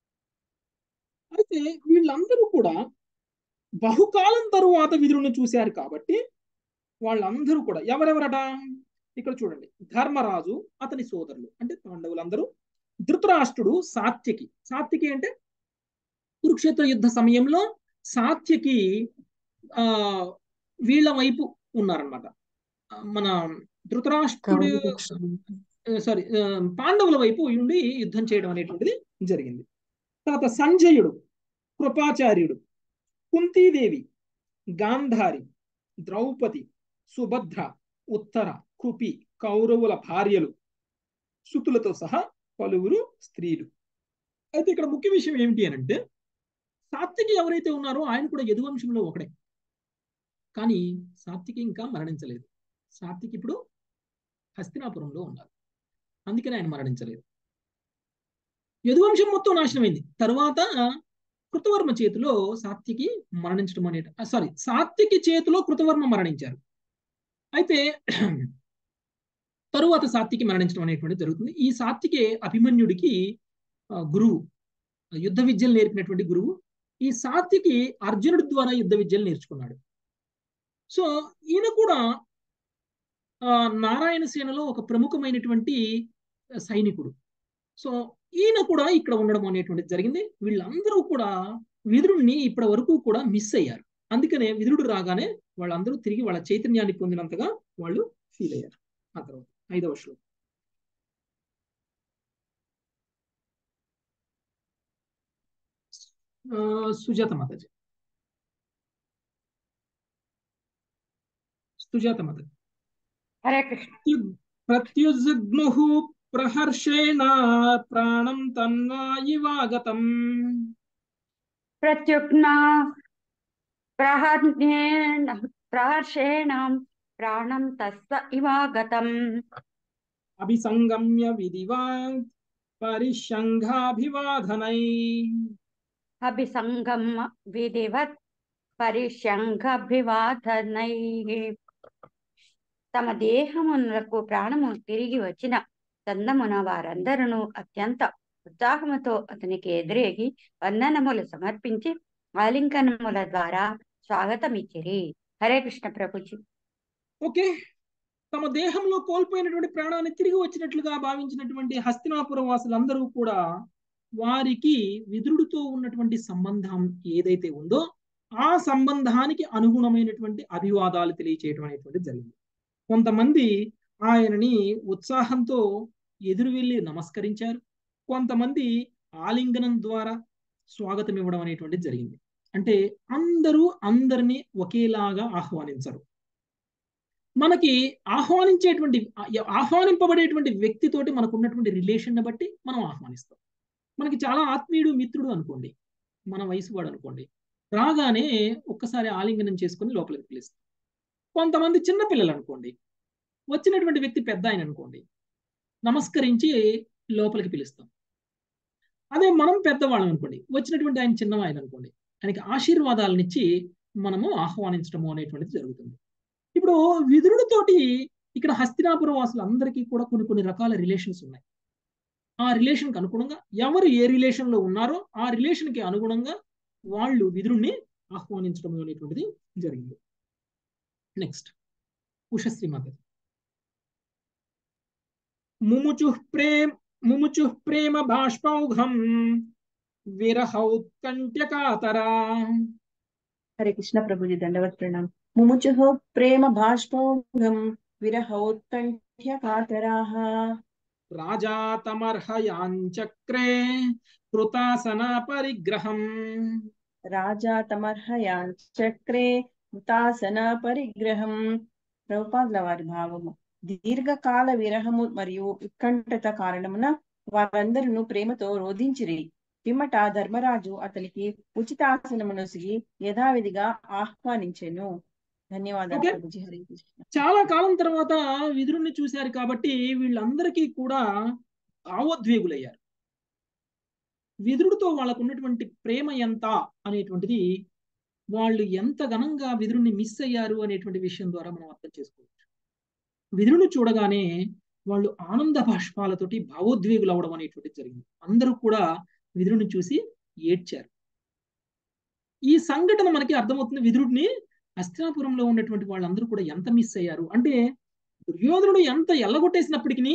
అయితే వీళ్ళందరూ కూడా బహుకాలం తరువాత విదురుని చూశారు కాబట్టి వాళ్ళందరూ కూడా ఎవరెవరట ఇక్కడ చూడండి ధర్మరాజు అతని సోదరులు అంటే పాండవులందరూ ధృతరాష్ట్రుడు సాత్యకి సాత్యకి అంటే కురుక్షేత్ర యుద్ధ సమయంలో సాత్యకి ఆ వీళ్ళ వైపు ఉన్నారనమాట మన ధృతరాష్ట్రుడు సారీ పాండవుల వైపు ఉండి యుద్ధం చేయడం అనేటువంటిది జరిగింది తర్వాత సంజయుడు కృపాచార్యుడు కుంతీదేవి గాంధారి ద్రౌపది సుభద్ర ఉత్తర కృపి కౌరవుల భార్యలు సుతులతో సహా పలువురు స్త్రీలు అయితే ఇక్కడ ముఖ్య విషయం ఏమిటి అని అంటే సాత్వికి ఎవరైతే ఉన్నారో ఆయన కూడా యదువంశంలో ఒకడే కానీ సాత్వికి ఇంకా మరణించలేదు సాత్వికి ఇప్పుడు హస్తినాపురంలో ఉన్నారు అందుకని ఆయన మరణించలేదు యదువంశం మొత్తం నాశనమైంది తరువాత కృతవర్మ చేతిలో సాత్వికి మరణించడం అనే సారీ సాత్వికి చేతిలో కృతవర్మ మరణించారు అయితే తరువాత సాత్వికి మరణించడం అనేటువంటి జరుగుతుంది ఈ సాత్వికే అభిమన్యుడికి గురువు యుద్ధ విద్యలు నేర్పినటువంటి గురువు ఈ సాత్వికి అర్జునుడి ద్వారా యుద్ధ విద్యలు నేర్చుకున్నాడు సో ఈయన కూడా నారాయణ సేనలో ఒక ప్రముఖమైనటువంటి సైనికుడు సో ఈయన కూడా ఇక్కడ ఉండడం అనేటువంటిది జరిగింది వీళ్ళందరూ కూడా విదురుణ్ణి ఇప్పటి వరకు కూడా మిస్ అయ్యారు అందుకనే విదురుడు రాగానే వాళ్ళందరూ తిరిగి వాళ్ళ చైతన్యాన్ని పొందినంతగా వాళ్ళు ఫీల్ అయ్యారు ఆ తర్వాత ఐదవ శ్లోకం సుజాత మాతాజీ సుజాత మాతాజీ హరే కృష్ణ ప్రత్యుజ్గ్ను ప్రహర్షేణ ప్రాణం తన్వా ఇవాగతం ప్రత్యుగ్న ప్రహర్ణేణ ప్రహర్షేణ ప్రాణం తస్వ ఇవాగతం అభిసంగమ్య విధివా పరిశంఘాభివాదనై అభిసంగం విధివత్ పరిశంఘాభివాదనై తమ దేహమునకు ప్రాణము తిరిగి వచ్చిన చందమున వారందరూ అత్యంత ఉత్సాహముతో అతనికి ఎదురేగి వందనములు సమర్పించి ఆలింగనముల ద్వారా స్వాగతమిచ్చిరి హరే కృష్ణ ప్రభుజీ ఓకే తమ దేహంలో కోల్పోయినటువంటి ప్రాణాన్ని తిరిగి వచ్చినట్లుగా భావించినటువంటి హస్తినాపురం వాసులందరూ కూడా వారికి విదురుడితో ఉన్నటువంటి సంబంధం ఏదైతే ఉందో ఆ సంబంధానికి అనుగుణమైనటువంటి అభివాదాలు తెలియచేయడం అనేటువంటి జరిగింది కొంతమంది ఆయనని ఉత్సాహంతో ఎదురు వెళ్ళి నమస్కరించారు కొంతమంది ఆలింగనం ద్వారా స్వాగతం ఇవ్వడం అనేటువంటిది జరిగింది అంటే అందరూ అందరినీ ఒకేలాగా ఆహ్వానించరు మనకి ఆహ్వానించేటువంటి ఆహ్వానింపబడేటువంటి వ్యక్తితోటి మనకు ఉన్నటువంటి రిలేషన్ బట్టి మనం ఆహ్వానిస్తాం మనకి చాలా ఆత్మీయుడు మిత్రుడు అనుకోండి మన వయసు వాడు అనుకోండి రాగానే ఒక్కసారి ఆలింగనం చేసుకుని లోపలికి పిలుస్తాం కొంతమంది చిన్నపిల్లలు అనుకోండి వచ్చినటువంటి వ్యక్తి పెద్ద ఆయన అనుకోండి నమస్కరించి లోపలికి పిలుస్తాం అదే మనం పెద్దవాళ్ళం అనుకోండి వచ్చినటువంటి ఆయన చిన్న ఆయన అనుకోండి ఆయనకి ఆశీర్వాదాలనిచ్చి మనము ఆహ్వానించడము అనేటువంటిది జరుగుతుంది ఇప్పుడు విదురుడితోటి ఇక్కడ హస్తినాపుర వాసులందరికీ కూడా కొన్ని కొన్ని రకాల రిలేషన్స్ ఉన్నాయి ఆ రిలేషన్కి అనుగుణంగా ఎవరు ఏ రిలేషన్లో ఉన్నారో ఆ రిలేషన్కి అనుగుణంగా వాళ్ళు విదురుణ్ణి ఆహ్వానించడం అనేటువంటిది జరిగింది నెక్స్ట్ ఉషశ్రీ మాత ముముచు ప్రేమ ముముచు ప్రేమ బాష్పౌఘం విరహౌత్కంట్యకాతరా హరే కృష్ణ ప్రభుజీ దండవత్ ప్రణామ్ ముముచుః ప్రేమ బాష్పౌఘం విరహోత్కంఠ్య కాతరాః రాజా తమర్హయాంచక్రే కృతాసన పరిగ్రహం రాజా తమర్హయాంచక్రే కృతాసన పరిగ్రహం ప్రభుపాదుల వారి భావము దీర్ఘకాల విరహము మరియు ఉత్కంఠత కారణమున వారందరూ ప్రేమతో రోధించిరి పిమ్మట ధర్మరాజు అతనికి ఉచితాసనమునొసిగి యథావిధిగా ఆహ్వానించెను ధన్యవాదాలు Okay. ప్రభుజీ హరే కృష్ణ చాలా కాలం తర్వాత విదురుణ్ణి చూశారు కాబట్టి వీళ్ళందరికీ కూడా భావోద్వేగులయ్యారు విదురుడితో వాళ్ళకు ఉన్నటువంటి ప్రేమ ఎంత అనేటువంటిది వాళ్ళు ఎంత ఘనంగా విదురుణ్ణి మిస్ అయ్యారు అనేటువంటి విషయం ద్వారా మనం అర్థం చేసుకోవచ్చు విదురుని చూడగానే వాళ్ళు ఆనంద బాష్పాలతోటి భావోద్వేగులు అవడం అనేటువంటిది జరిగింది అందరూ కూడా విదురుని చూసి ఏడ్చారు ఈ సంఘటన మనకి అర్థమవుతుంది విదురుడిని హస్తినాపురంలో ఉన్నటువంటి వాళ్ళందరూ కూడా ఎంత మిస్ అయ్యారు అంటే దుర్యోధనుడు ఎంత ఎల్లగొట్టేసినప్పటికీ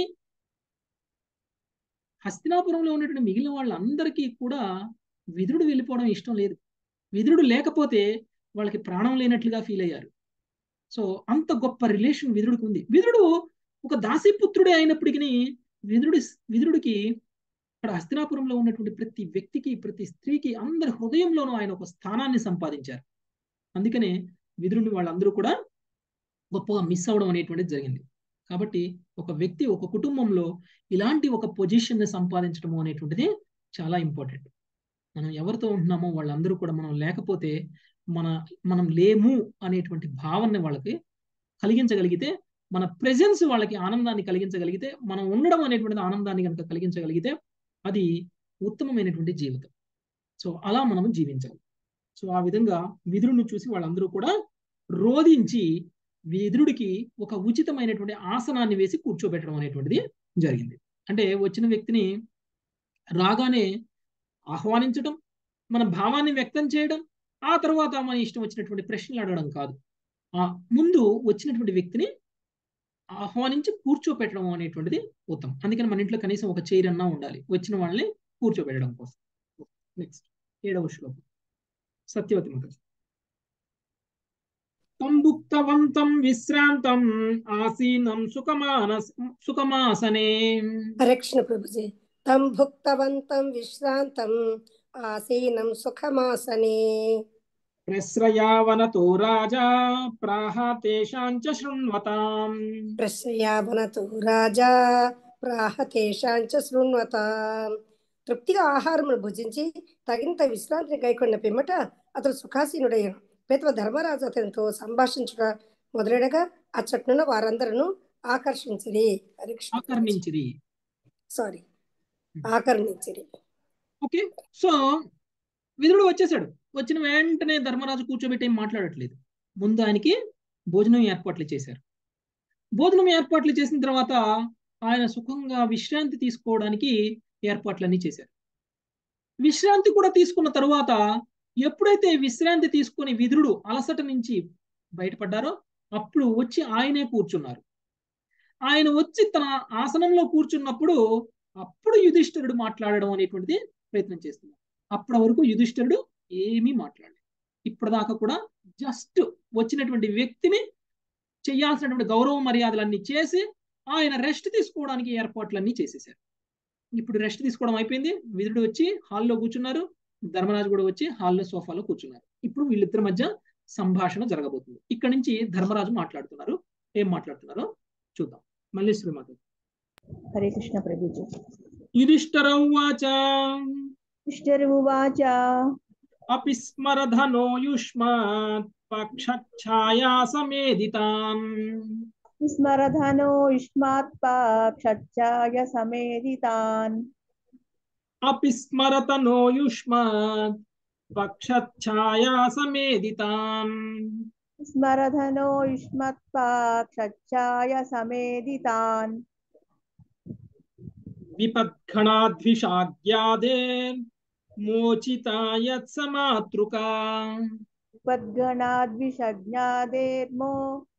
హస్తినాపురంలో ఉన్నటువంటి మిగిలిన వాళ్ళందరికీ కూడా విదురుడు వెళ్ళిపోవడం ఇష్టం లేదు విదురుడు లేకపోతే వాళ్ళకి ప్రాణం లేనట్లుగా ఫీల్ అయ్యారు సో అంత గొప్ప రిలేషన్ విదురుడికి ఉంది విదురుడు ఒక దాసీపుత్రుడే అయినప్పటికీ విదురుడి విదురుడికి ఇక్కడ హస్తినాపురంలో ఉన్నటువంటి ప్రతి వ్యక్తికి ప్రతి స్త్రీకి అందరి హృదయంలోనూ ఆయన ఒక స్థానాన్ని సంపాదించారు అందుకనే విదురుని వాళ్ళందరూ కూడా గొప్పగా మిస్ అవ్వడం అనేటువంటిది జరిగింది కాబట్టి ఒక వ్యక్తి ఒక కుటుంబంలో ఇలాంటి ఒక పొజిషన్ ని సంపాదించడం అనేటువంటిది చాలా ఇంపార్టెంట్ మనం ఎవరితో ఉంటున్నామో వాళ్ళందరూ కూడా మనం లేకపోతే మన మనం లేము అనేటువంటి భావనని వాళ్ళకి కలిగించగలిగితే మన ప్రెజెన్స్ వాళ్ళకి ఆనందాన్ని కలిగించగలిగితే మనం ఉండడం అనేటువంటిది ఆనందాన్ని కనుక కలిగించగలిగితే అది ఉత్తమమైనటువంటి జీవితం సో అలా మనము జీవించాలి సో ఆ విధంగా విదురుని చూసి వాళ్ళందరూ కూడా రోధించి విదురుడికి ఒక ఉచితమైనటువంటి ఆసనాన్ని వేసి కూర్చోబెట్టడం అనేటువంటిది జరిగింది అంటే వచ్చిన వ్యక్తిని రాగానే ఆహ్వానించడం మన భావాన్ని వ్యక్తం చేయడం ఆ తర్వాత మన ఇష్టం వచ్చినటువంటి ప్రశ్నలు అడగడం కాదు ఆ ముందు వచ్చినటువంటి వ్యక్తిని ఆహ్వానించి కూర్చోపెట్టడం అనేటువంటిది ఉత్తమం అందుకని మన ఇంట్లో కనీసం ఒక చైర్ అన్నా ఉండాలి వచ్చిన వాళ్ళని కూర్చోబెట్టడం కోసం నెక్స్ట్ ఏడవ శ్లోకం సత్యవతి మాత తంబుక్తవంతం విశ్రాంతం ఆసీనం సుఖమానస్ సుఖమాసనే హరకృష్ణ ప్రభుజీ తం భుక్తవంతం విశ్రాంతం ఆసీనం సుఖమాసనే ప్రశ్రయావనతో రాజా ప్రాహ తేషాంచ శృణ్వతాం ప్రశ్రయావనతు రాజా ప్రాహ తేషాంచ శృణ్వతాం తృప్తిగా ఆహారమును భుజించి తగినంత విశ్రాంతిని గైకొన్న పిమ్మట అతడు సుఖాసీనుడయ్యాడు పితవ ధర్మరాజు అతనితో సంభాషించుట మొదలెడగా అచ్చట్నున్న వారందరూ ఆకర్షించిరి హరికృష్ణ ఆకర్ణించిరి సారీ ఆకర్ణించిరి ఓకే సో విదురుడు వచ్చేసాడు వచ్చిన వెంటనే ధర్మరాజు కూర్చోబెట్టి ఏం మాట్లాడట్లేదు ముందు ఆయనకి భోజనం ఏర్పాట్లు చేశారు భోజనం ఏర్పాట్లు చేసిన తర్వాత ఆయన సుఖంగా విశ్రాంతి తీసుకోవడానికి ఏర్పాట్లన్నీ చేశారు విశ్రాంతి కూడా తీసుకున్న తరువాత ఎప్పుడైతే విశ్రాంతి తీసుకొని విదురుడు అలసట నుంచి బయటపడ్డారో అప్పుడు వచ్చి ఆయనే కూర్చున్నారు ఆయన వచ్చి తన ఆసనంలో కూర్చున్నప్పుడు అప్పుడు యుధిష్ఠిరుడు మాట్లాడడం అనేటువంటిది ప్రయత్నం చేస్తున్నారు అప్పటి వరకు యుధిష్ఠిరుడు ఏమీ మాట్లాడలేదు ఇప్పటిదాకా కూడా జస్ట్ వచ్చినటువంటి వ్యక్తిని చేయాల్సినటువంటి గౌరవ మర్యాదలన్నీ చేసి ఆయన రెస్ట్ తీసుకోవడానికి ఏర్పాట్లన్నీ చేసేసారు ఇప్పుడు రెస్ట్ తీసుకోవడం అయిపోయింది విదురుడు వచ్చి హాల్లో కూర్చున్నారు ధర్మరాజు కూడా వచ్చి హాల్లో సోఫాలో కూర్చున్నారు ఇప్పుడు వీళ్ళిద్దరి మధ్య సంభాషణ జరగబోతుంది ఇక్కడ నుంచి ధర్మరాజు మాట్లాడుతున్నారు ఏం మాట్లాడుతున్నారో చూద్దాం మళ్ళీ శ్రీమాత హరే కృష్ణ ప్రభుజీ యుధిష్ఠర ఉవాచ ఉవాచ अपि स्मरधनो युष्मात् पक्षच्छाया समेधितान् స్మరధనో యుష్మాత్ పక్షచ్చాయ సమేధితాన్ अपि स्मरतनो युष्मात् पक्षच्छाया समेधितान् స్మరధనో యుష్మత్ పక్షచ్చాయ సమేధితాన్ विपद्घणाद्विषाद्यादे मोचिता यत्समातृका విపద్గణాద్విషజ్ఞాదేర్మో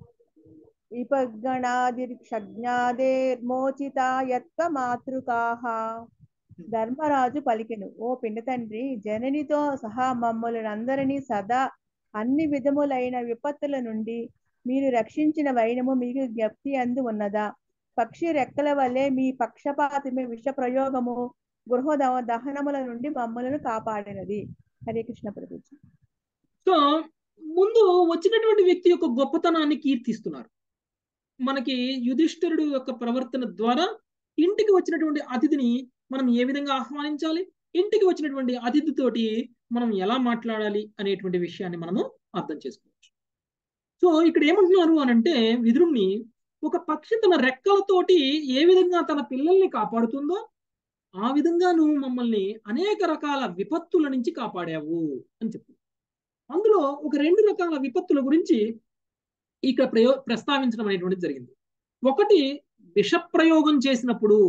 విపద్గణాదిర్షజ్ఞాదేర్మోచితా యత్వ మాతృకాః ధర్మరాజు పలికెను ఓ పిన్న తండ్రి జననితో సహా మమ్మల్ని అందరినీ సదా అన్ని విధములైన విపత్తుల నుండి మీరు రక్షించిన వైనము మీకు జ్ఞప్తి అందు ఉన్నదా పక్షి రెక్కల వలె మీ పక్షపాతమే విష ప్రయోగము గృహ ద- దహనముల నుండి మమ్మలను కాపాడినది హరే కృష్ణ ప్రభుజీ సో ముందు వచ్చినటువంటి వ్యక్తి యొక్క గొప్పతనాన్ని కీర్తిస్తున్నారు మనకి యుధిష్ఠిరుడు యొక్క ప్రవర్తన ద్వారా ఇంటికి వచ్చినటువంటి అతిథిని మనం ఏ విధంగా ఆహ్వానించాలి ఇంటికి వచ్చినటువంటి అతిథితోటి మనం ఎలా మాట్లాడాలి అనేటువంటి విషయాన్ని మనము అర్థం చేసుకోవచ్చు సో ఇక్కడ ఏమంటున్నారు అని అంటే విదురుణ్ణి ఒక పక్షి తన రెక్కలతోటి ఏ విధంగా తన పిల్లల్ని కాపాడుతుందో ఆ విధంగా నువ్వు మమ్మల్ని అనేక రకాల విపత్తుల నుంచి కాపాడావు అని చెప్పు అందులో ఒక రెండు రకాల విపత్తుల గురించి ఇక్కడ ప్రయో ప్రస్తావించడం అనేటువంటిది జరిగింది ఒకటి విష ప్రయోగం చేసినప్పుడు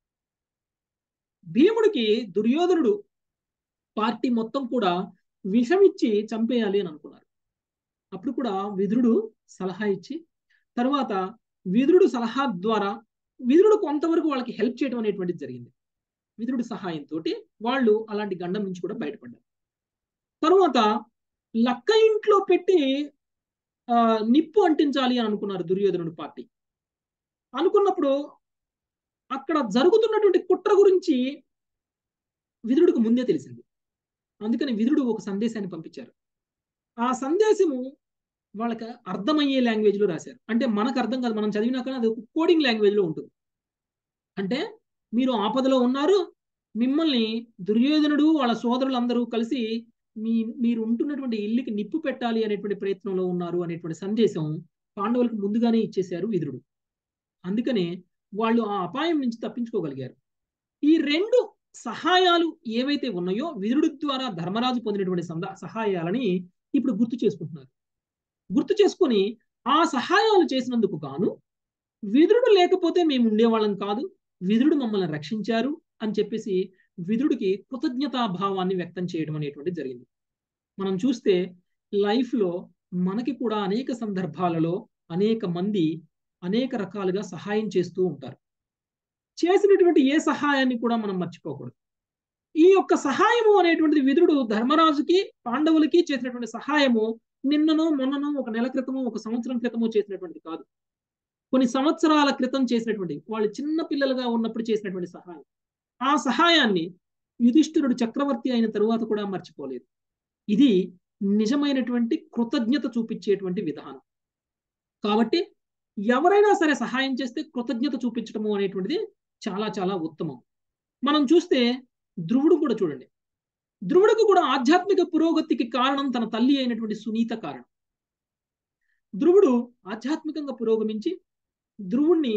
భీముడికి దుర్యోధనుడు పార్టీ మొత్తం కూడా విషం ఇచ్చి చంపేయాలి అని అనుకున్నారు అప్పుడు కూడా విదురుడు సలహా ఇచ్చి తర్వాత విదురుడు సలహా ద్వారా విదురుడు కొంతవరకు వాళ్ళకి హెల్ప్ చేయడం అనేటువంటిది జరిగింది విదురుడి సహాయంతో వాళ్ళు అలాంటి గండం నుంచి కూడా బయటపడ్డారు తరువాత లక్క ఇంట్లో పెట్టి ఆ, నిప్పు అంటించాలి అని అనుకున్నారు దుర్యోధనుడు పార్టీ అనుకున్నప్పుడు అక్కడ జరుగుతున్నటువంటి కుట్ర గురించి విదురుడికి ముందే తెలిసింది అందుకని విదురుడు ఒక సందేశాన్ని పంపించారు ఆ సందేశము వాళ్ళకి అర్థమయ్యే లాంగ్వేజ్ లో రాశారు అంటే మనకు అర్థం కాదు మనం చదివినా కానీ అది ఒక కోడింగ్ లాంగ్వేజ్ లో ఉంటుంది అంటే మీరు ఆపదలో ఉన్నారు మిమ్మల్ని దుర్యోధనుడు వాళ్ళ సోదరులందరూ కలిసి మీ మీరు ఉంటున్నటువంటి ఇల్లుకి నిప్పు పెట్టాలి అనేటువంటి ప్రయత్నంలో ఉన్నారు అనేటువంటి సందేశం పాండవులకు ముందుగానే ఇచ్చేశారు విదురుడు అందుకనే వాళ్ళు ఆ అపాయం నుంచి తప్పించుకోగలిగారు ఈ రెండు సహాయాలు ఏవైతే ఉన్నాయో విదురుడి ద్వారా ధర్మరాజు పొందినటువంటి సంద సహాయాలని ఇప్పుడు గుర్తు చేసుకుంటున్నారు గుర్తు చేసుకొని ఆ సహాయాలు చేసినందుకు గాను విదురుడు లేకపోతే మేము ఉండేవాళ్ళం కాదు విదురుడు మమ్మల్ని రక్షించారు అని చెప్పేసి విదురుడికి కృతజ్ఞతాభావాన్ని వ్యక్తం చేయడం అనేటువంటి జరిగింది మనం చూస్తే లైఫ్ లో మనకి కూడా అనేక సందర్భాలలో అనేక మంది అనేక రకాలుగా సహాయం చేస్తూ ఉంటారు చేసినటువంటి ఏ సహాయాన్ని కూడా మనం మర్చిపోకూడదు ఈ యొక్క సహాయము అనేటువంటిది విదురుడు ధర్మరాజుకి పాండవులకి చేసినటువంటి సహాయము నిన్ననో మొన్ననో ఒక నెల క్రితమో ఒక సంవత్సరం క్రితమో చేసినటువంటిది కాదు కొన్ని సంవత్సరాల క్రితం చేసినటువంటి వాళ్ళు చిన్న పిల్లలుగా ఉన్నప్పుడు చేసినటువంటి సహాయం ఆ సహాయాన్ని యుధిష్ఠిరుడు చక్రవర్తి అయిన తరువాత కూడా మర్చిపోలేదు ఇది నిజమైనటువంటి కృతజ్ఞత చూపించేటువంటి విధానం కాబట్టి ఎవరైనా సరే సహాయం చేస్తే కృతజ్ఞత చూపించడము అనేటువంటిది చాలా చాలా ఉత్తమం మనం చూస్తే ధ్రువుడు కూడా చూడండి ధ్రువుడికి కూడా ఆధ్యాత్మిక పురోగతికి కారణం తన తల్లి అయినటువంటి సునీత కారణం ధ్రువుడు ఆధ్యాత్మికంగా పురోగమించి ధ్రువుణ్ణి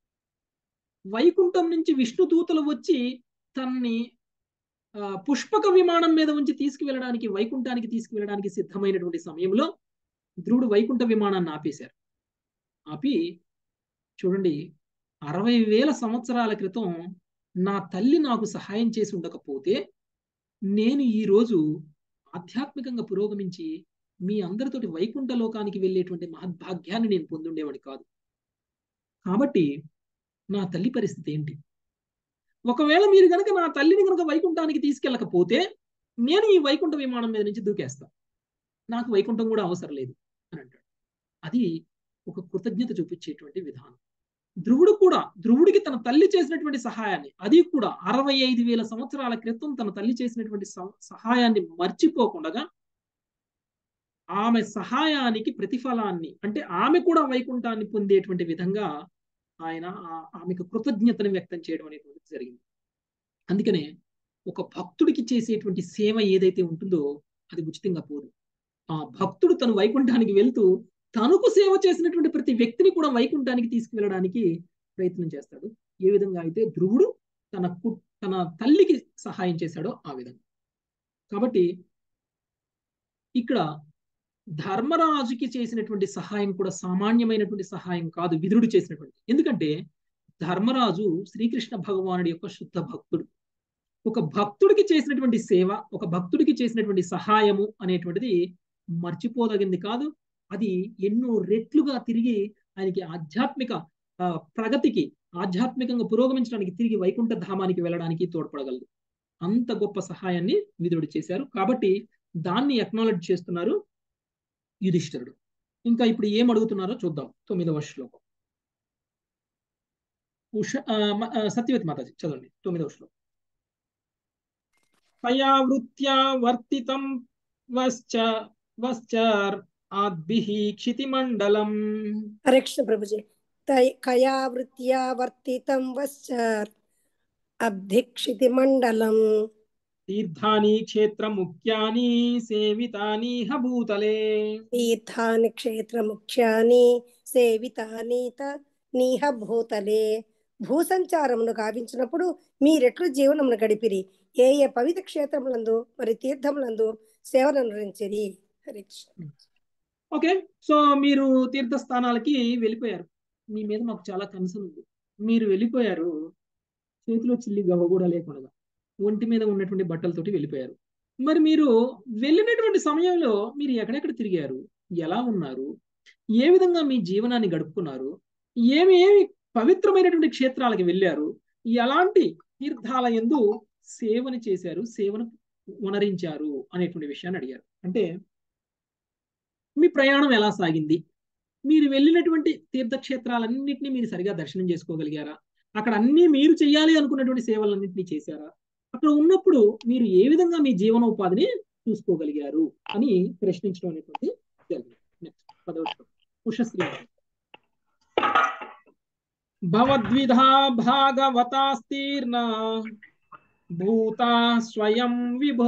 వైకుంఠం నుంచి విష్ణు దూతలు వచ్చి తన్ని ఆ, పుష్పక విమానం మీద ఉంచి తీసుకువెళ్ళడానికి వైకుంఠానికి తీసుకువెళ్ళడానికి సిద్ధమైనటువంటి సమయంలో ధ్రువుడు వైకుంఠ విమానాన్ని ఆపేశారు ఆపి చూడండి అరవై వేల సంవత్సరాల క్రితం నా తల్లి నాకు సహాయం చేసి ఉండకపోతే నేను ఈ రోజు ఆధ్యాత్మికంగా పురోగమించి మీ అందరితోటి వైకుంఠ లోకానికి వెళ్ళేటువంటి మహద్భాగ్యాన్ని నేను పొందుండేవాడి కాదు కాబట్టి నా తల్లి పరిస్థితి ఏంటి ఒకవేళ మీరు కనుక నా తల్లిని కనుక వైకుంఠానికి తీసుకెళ్ళకపోతే నేను ఈ వైకుంఠ విమానం మీద నుంచి దూకేస్తా నాకు వైకుంఠం కూడా అవసరం లేదు అని అంటాడు అది ఒక కృతజ్ఞత చూపించేటువంటి విధానం ధ్రువుడు కూడా ధ్రువుడికి తన తల్లి చేసినటువంటి సహాయాన్ని అది కూడా అరవై ఐదు వేల సంవత్సరాల క్రితం తన తల్లి చేసినటువంటి స- సహాయాన్ని మర్చిపోకుండా ఆమె సహాయానికి ప్రతిఫలాన్ని అంటే ఆమె కూడా వైకుంఠాన్ని పొందేటువంటి విధంగా ఆయన ఆ- ఆమెకు కృతజ్ఞతను వ్యక్తం చేయడం అనేటువంటిది జరిగింది అందుకనే ఒక భక్తుడికి చేసేటువంటి సేవ ఏదైతే ఉంటుందో అది ఉచితంగా పోదు ఆ భక్తుడు తను వైకుంఠానికి వెళ్తూ తనకు సేవ చేసినటువంటి ప్రతి వ్యక్తిని కూడా వైకుంఠానికి తీసుకువెళ్ళడానికి ప్రయత్నం చేస్తాడు ఏ విధంగా అయితే ధ్రువుడు తన కు- తన తల్లికి సహాయం చేశాడో ఆ విధంగా కాబట్టి ఇక్కడ ధర్మరాజుకి చేసినటువంటి సహాయం కూడా సామాన్యమైనటువంటి సహాయం కాదు విదురుడు చేసినటువంటి ఎందుకంటే ధర్మరాజు శ్రీకృష్ణ భగవానుడి యొక్క శుద్ధ భక్తుడు ఒక భక్తుడికి చేసినటువంటి సేవ ఒక భక్తుడికి చేసినటువంటి సహాయము అనేటువంటిది మర్చిపోదగింది కాదు అది ఎన్నో రెట్లుగా తిరిగి ఆయనకి ఆధ్యాత్మిక ఆ, ప్రగతికి ఆధ్యాత్మికంగా పురోగమించడానికి తిరిగి వైకుంఠ ధామానికి వెళ్ళడానికి తోడ్పడగలదు అంత గొప్ప సహాయాన్ని విదురుడు చేశారు కాబట్టి దాన్ని అక్నాలెడ్జ్ చేస్తున్నారు యుధిష్ఠిరుడు ఇంకా ఇప్పుడు ఏం అడుగుతున్నారో చూద్దాం తొమ్మిదవ శ్లోకం ఉష ఆ, మ- ఆ, సత్యవతి మాతాజీ చదవండి తొమ్మిదవ శ్లోకం తయా వృత్యా వర్తితం వశ్చ వశ్చర్ ఆద్భిః క్షితిమండలం హరే కృష్ణ ప్రభుజీ తై- కయా వృత్యా వర్తితం వశ్చర్ అబ్ధిక్షితి మండలం తీర్థాని క్షేత్ర ముఖ్యాని సేవితాని భూతలే తీర్థాని క్షేత్ర ముఖ్యాని సేవితాని త నీహ భూతలే భూసంచారమును గావించినప్పుడు మీరెట్లు జీవనమును గడిపిరి ఏ ఏ పవిత్ర క్షేత్రములందు మరి తీర్థములందు సేవననురించిరి హరే కృష్ణ ఓకే సో మీరు తీర్థస్థానాలకి వెళ్ళిపోయారు మీ మీద మాకు చాలా కన్సర్న్ ఉంది మీరు వెళ్ళిపోయారు చేతిలో చిల్లి గవ్వ కూడా లేకుండా ఒంటి మీద ఉన్నటువంటి బట్టలతోటి వెళ్ళిపోయారు మరి మీరు వెళ్ళినటువంటి సమయంలో మీరు ఎక్కడెక్కడ తిరిగారు ఎలా ఉన్నారు ఏ విధంగా మీ జీవనాన్ని గడుపుకున్నారు ఏమి ఏమి పవిత్రమైనటువంటి క్షేత్రాలకు వెళ్ళారు ఎలాంటి తీర్థాల యందు సేవని చేశారు సేవను వనరించారు అనేటువంటి విషయాన్ని అడిగారు అంటే మీ ప్రయాణం ఎలా సాగింది మీరు వెళ్ళినటువంటి తీర్థక్షేత్రాలన్నింటినీ మీరు సరిగా దర్శనం చేసుకోగలిగారా అక్కడ అన్ని మీరు చేయాలి అనుకున్నటువంటి సేవలన్నింటినీ చేశారా అక్కడ ఉన్నప్పుడు మీరు ఏ విధంగా మీ జీవనోపాధిని చూసుకోగలిగారు అని ప్రశ్నించడం అనేటువంటి జరిగింది నెక్స్ట్ పదవ శ్లోకం. ఉషశ్రీ భవద్విధా భాగవతాస్తీర్ణ భూతా స్వయం విభో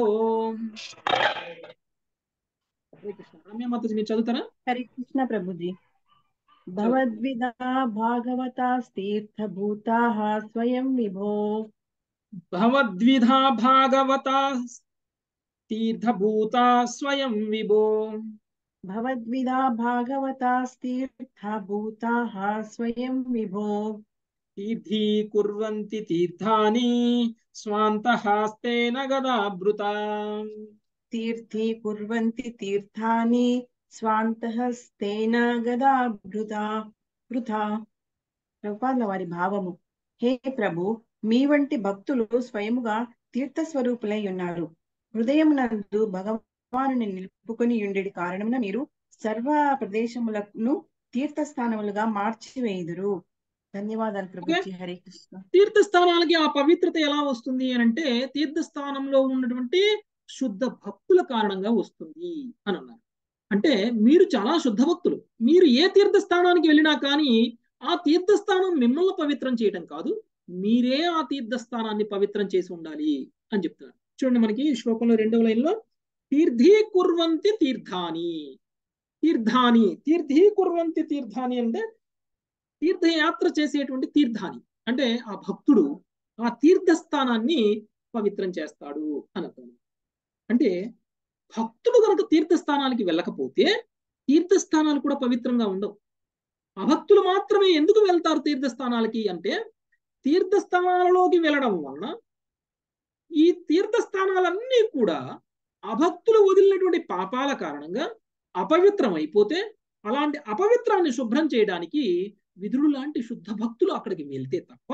హరే కృష్ణ రమ్య మాతాజీ మీరు చదువుతారా హరే కృష్ణ ప్రభుజీ భవద్విధా భాగవతాస్తీర్థభూతాः స్వయం విభో భవద్విధా భాగవతా తీర్థభూతా స్వయం విభో భవద్విధా భాగవతాస్తీర్థభూతాः స్వయం విభో తీర్థీకుర్వంతి తీర్థాని స్వాంతహాస్తేన గదాభృతా తీర్థీ కుర్వంతి తీర్థాని స్వాంతహస్తేన గదాభృత వృథా ప్రభుపాదుల వారి భావము హే ప్రభు మీ వంటి భక్తులు స్వయముగా తీర్థ స్వరూపులై ఉన్నారు హృదయమునందు భగవానుని నిలుపుకొని ఉండేది కారణమున మీరు సర్వ ప్రదేశములను తీర్థస్థానములుగా మార్చివేయుదురు ధన్యవాదాలు ప్రభుజీ హరే కృష్ణ తీర్థస్థానాలకి ఆ పవిత్రత ఎలా వస్తుంది అని అంటే తీర్థస్థానంలో ఉన్నటువంటి శుద్ధ భక్తుల కారణంగా వస్తుంది అని అన్నారు అంటే మీరు చాలా శుద్ధ భక్తులు మీరు ఏ తీర్థస్థానానికి వెళ్ళినా కానీ ఆ తీర్థస్థానం మిమ్మల్ని పవిత్రం చేయటం కాదు మీరే ఆ తీర్థస్థానాన్ని పవిత్రం చేసి ఉండాలి అని చెప్తున్నారు చూడండి మనకి ఈ శ్లోకంలో రెండవ లైన్లో తీర్థీకుర్వంతి తీర్థాని తీర్థాని తీర్థీకుర్వంతి తీర్థాని అంటే తీర్థయాత్ర చేసేటువంటి తీర్థాని అంటే ఆ భక్తుడు ఆ తీర్థస్థానాన్ని పవిత్రం చేస్తాడు అని అర్థం అంటే భక్తుడు కనుక తీర్థస్థానానికి వెళ్ళకపోతే తీర్థస్థానాలు కూడా పవిత్రంగా ఉండవు అభక్తులు మాత్రమే ఎందుకు వెళ్తారు తీర్థస్థానాలకి అంటే తీర్థస్థానాలలోకి వెళ్ళడం వలన ఈ తీర్థస్థానాలన్నీ కూడా అభక్తులు వదిలినటువంటి పాపాల కారణంగా అపవిత్రం అయిపోతే అలాంటి అపవిత్రాన్ని శుభ్రం చేయడానికి విధులు లాంటి శుద్ధ భక్తులు అక్కడికి వెళ్తే తప్ప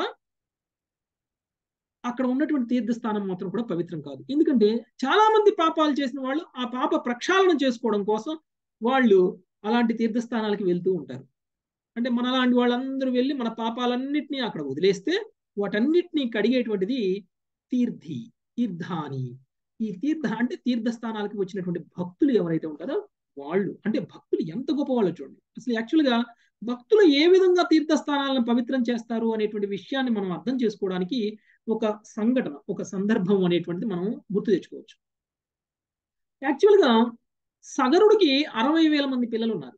అక్కడ ఉన్నటువంటి తీర్థస్థానం మాత్రం కూడా పవిత్రం కాదు ఎందుకంటే చాలా మంది పాపాలు చేసిన వాళ్ళు ఆ పాప ప్రక్షాళన చేసుకోవడం కోసం వాళ్ళు అలాంటి తీర్థస్థానాలకి వెళ్తూ ఉంటారు అంటే మనలాంటి వాళ్ళందరూ వెళ్ళి మన పాపాలన్నింటినీ అక్కడ వదిలేస్తే వాటన్నిటినీ కడిగేటువంటిది తీర్థి తీర్థాని ఈ తీర్థ అంటే తీర్థస్థానాలకు వచ్చినటువంటి భక్తులు ఎవరైతే ఉంటారో వాళ్ళు అంటే భక్తులు ఎంత గొప్ప వాళ్ళు చూడండి అసలు యాక్చువల్గా భక్తులు ఏ విధంగా తీర్థస్థానాలను పవిత్రం చేస్తారు అనేటువంటి విషయాన్ని మనం అర్థం చేసుకోవడానికి ఒక సంఘటన ఒక సందర్భం అనేటువంటిది మనం గుర్తు తెచ్చుకోవచ్చు యాక్చువల్గా సగరుడికి అరవై వేల మంది పిల్లలు ఉన్నారు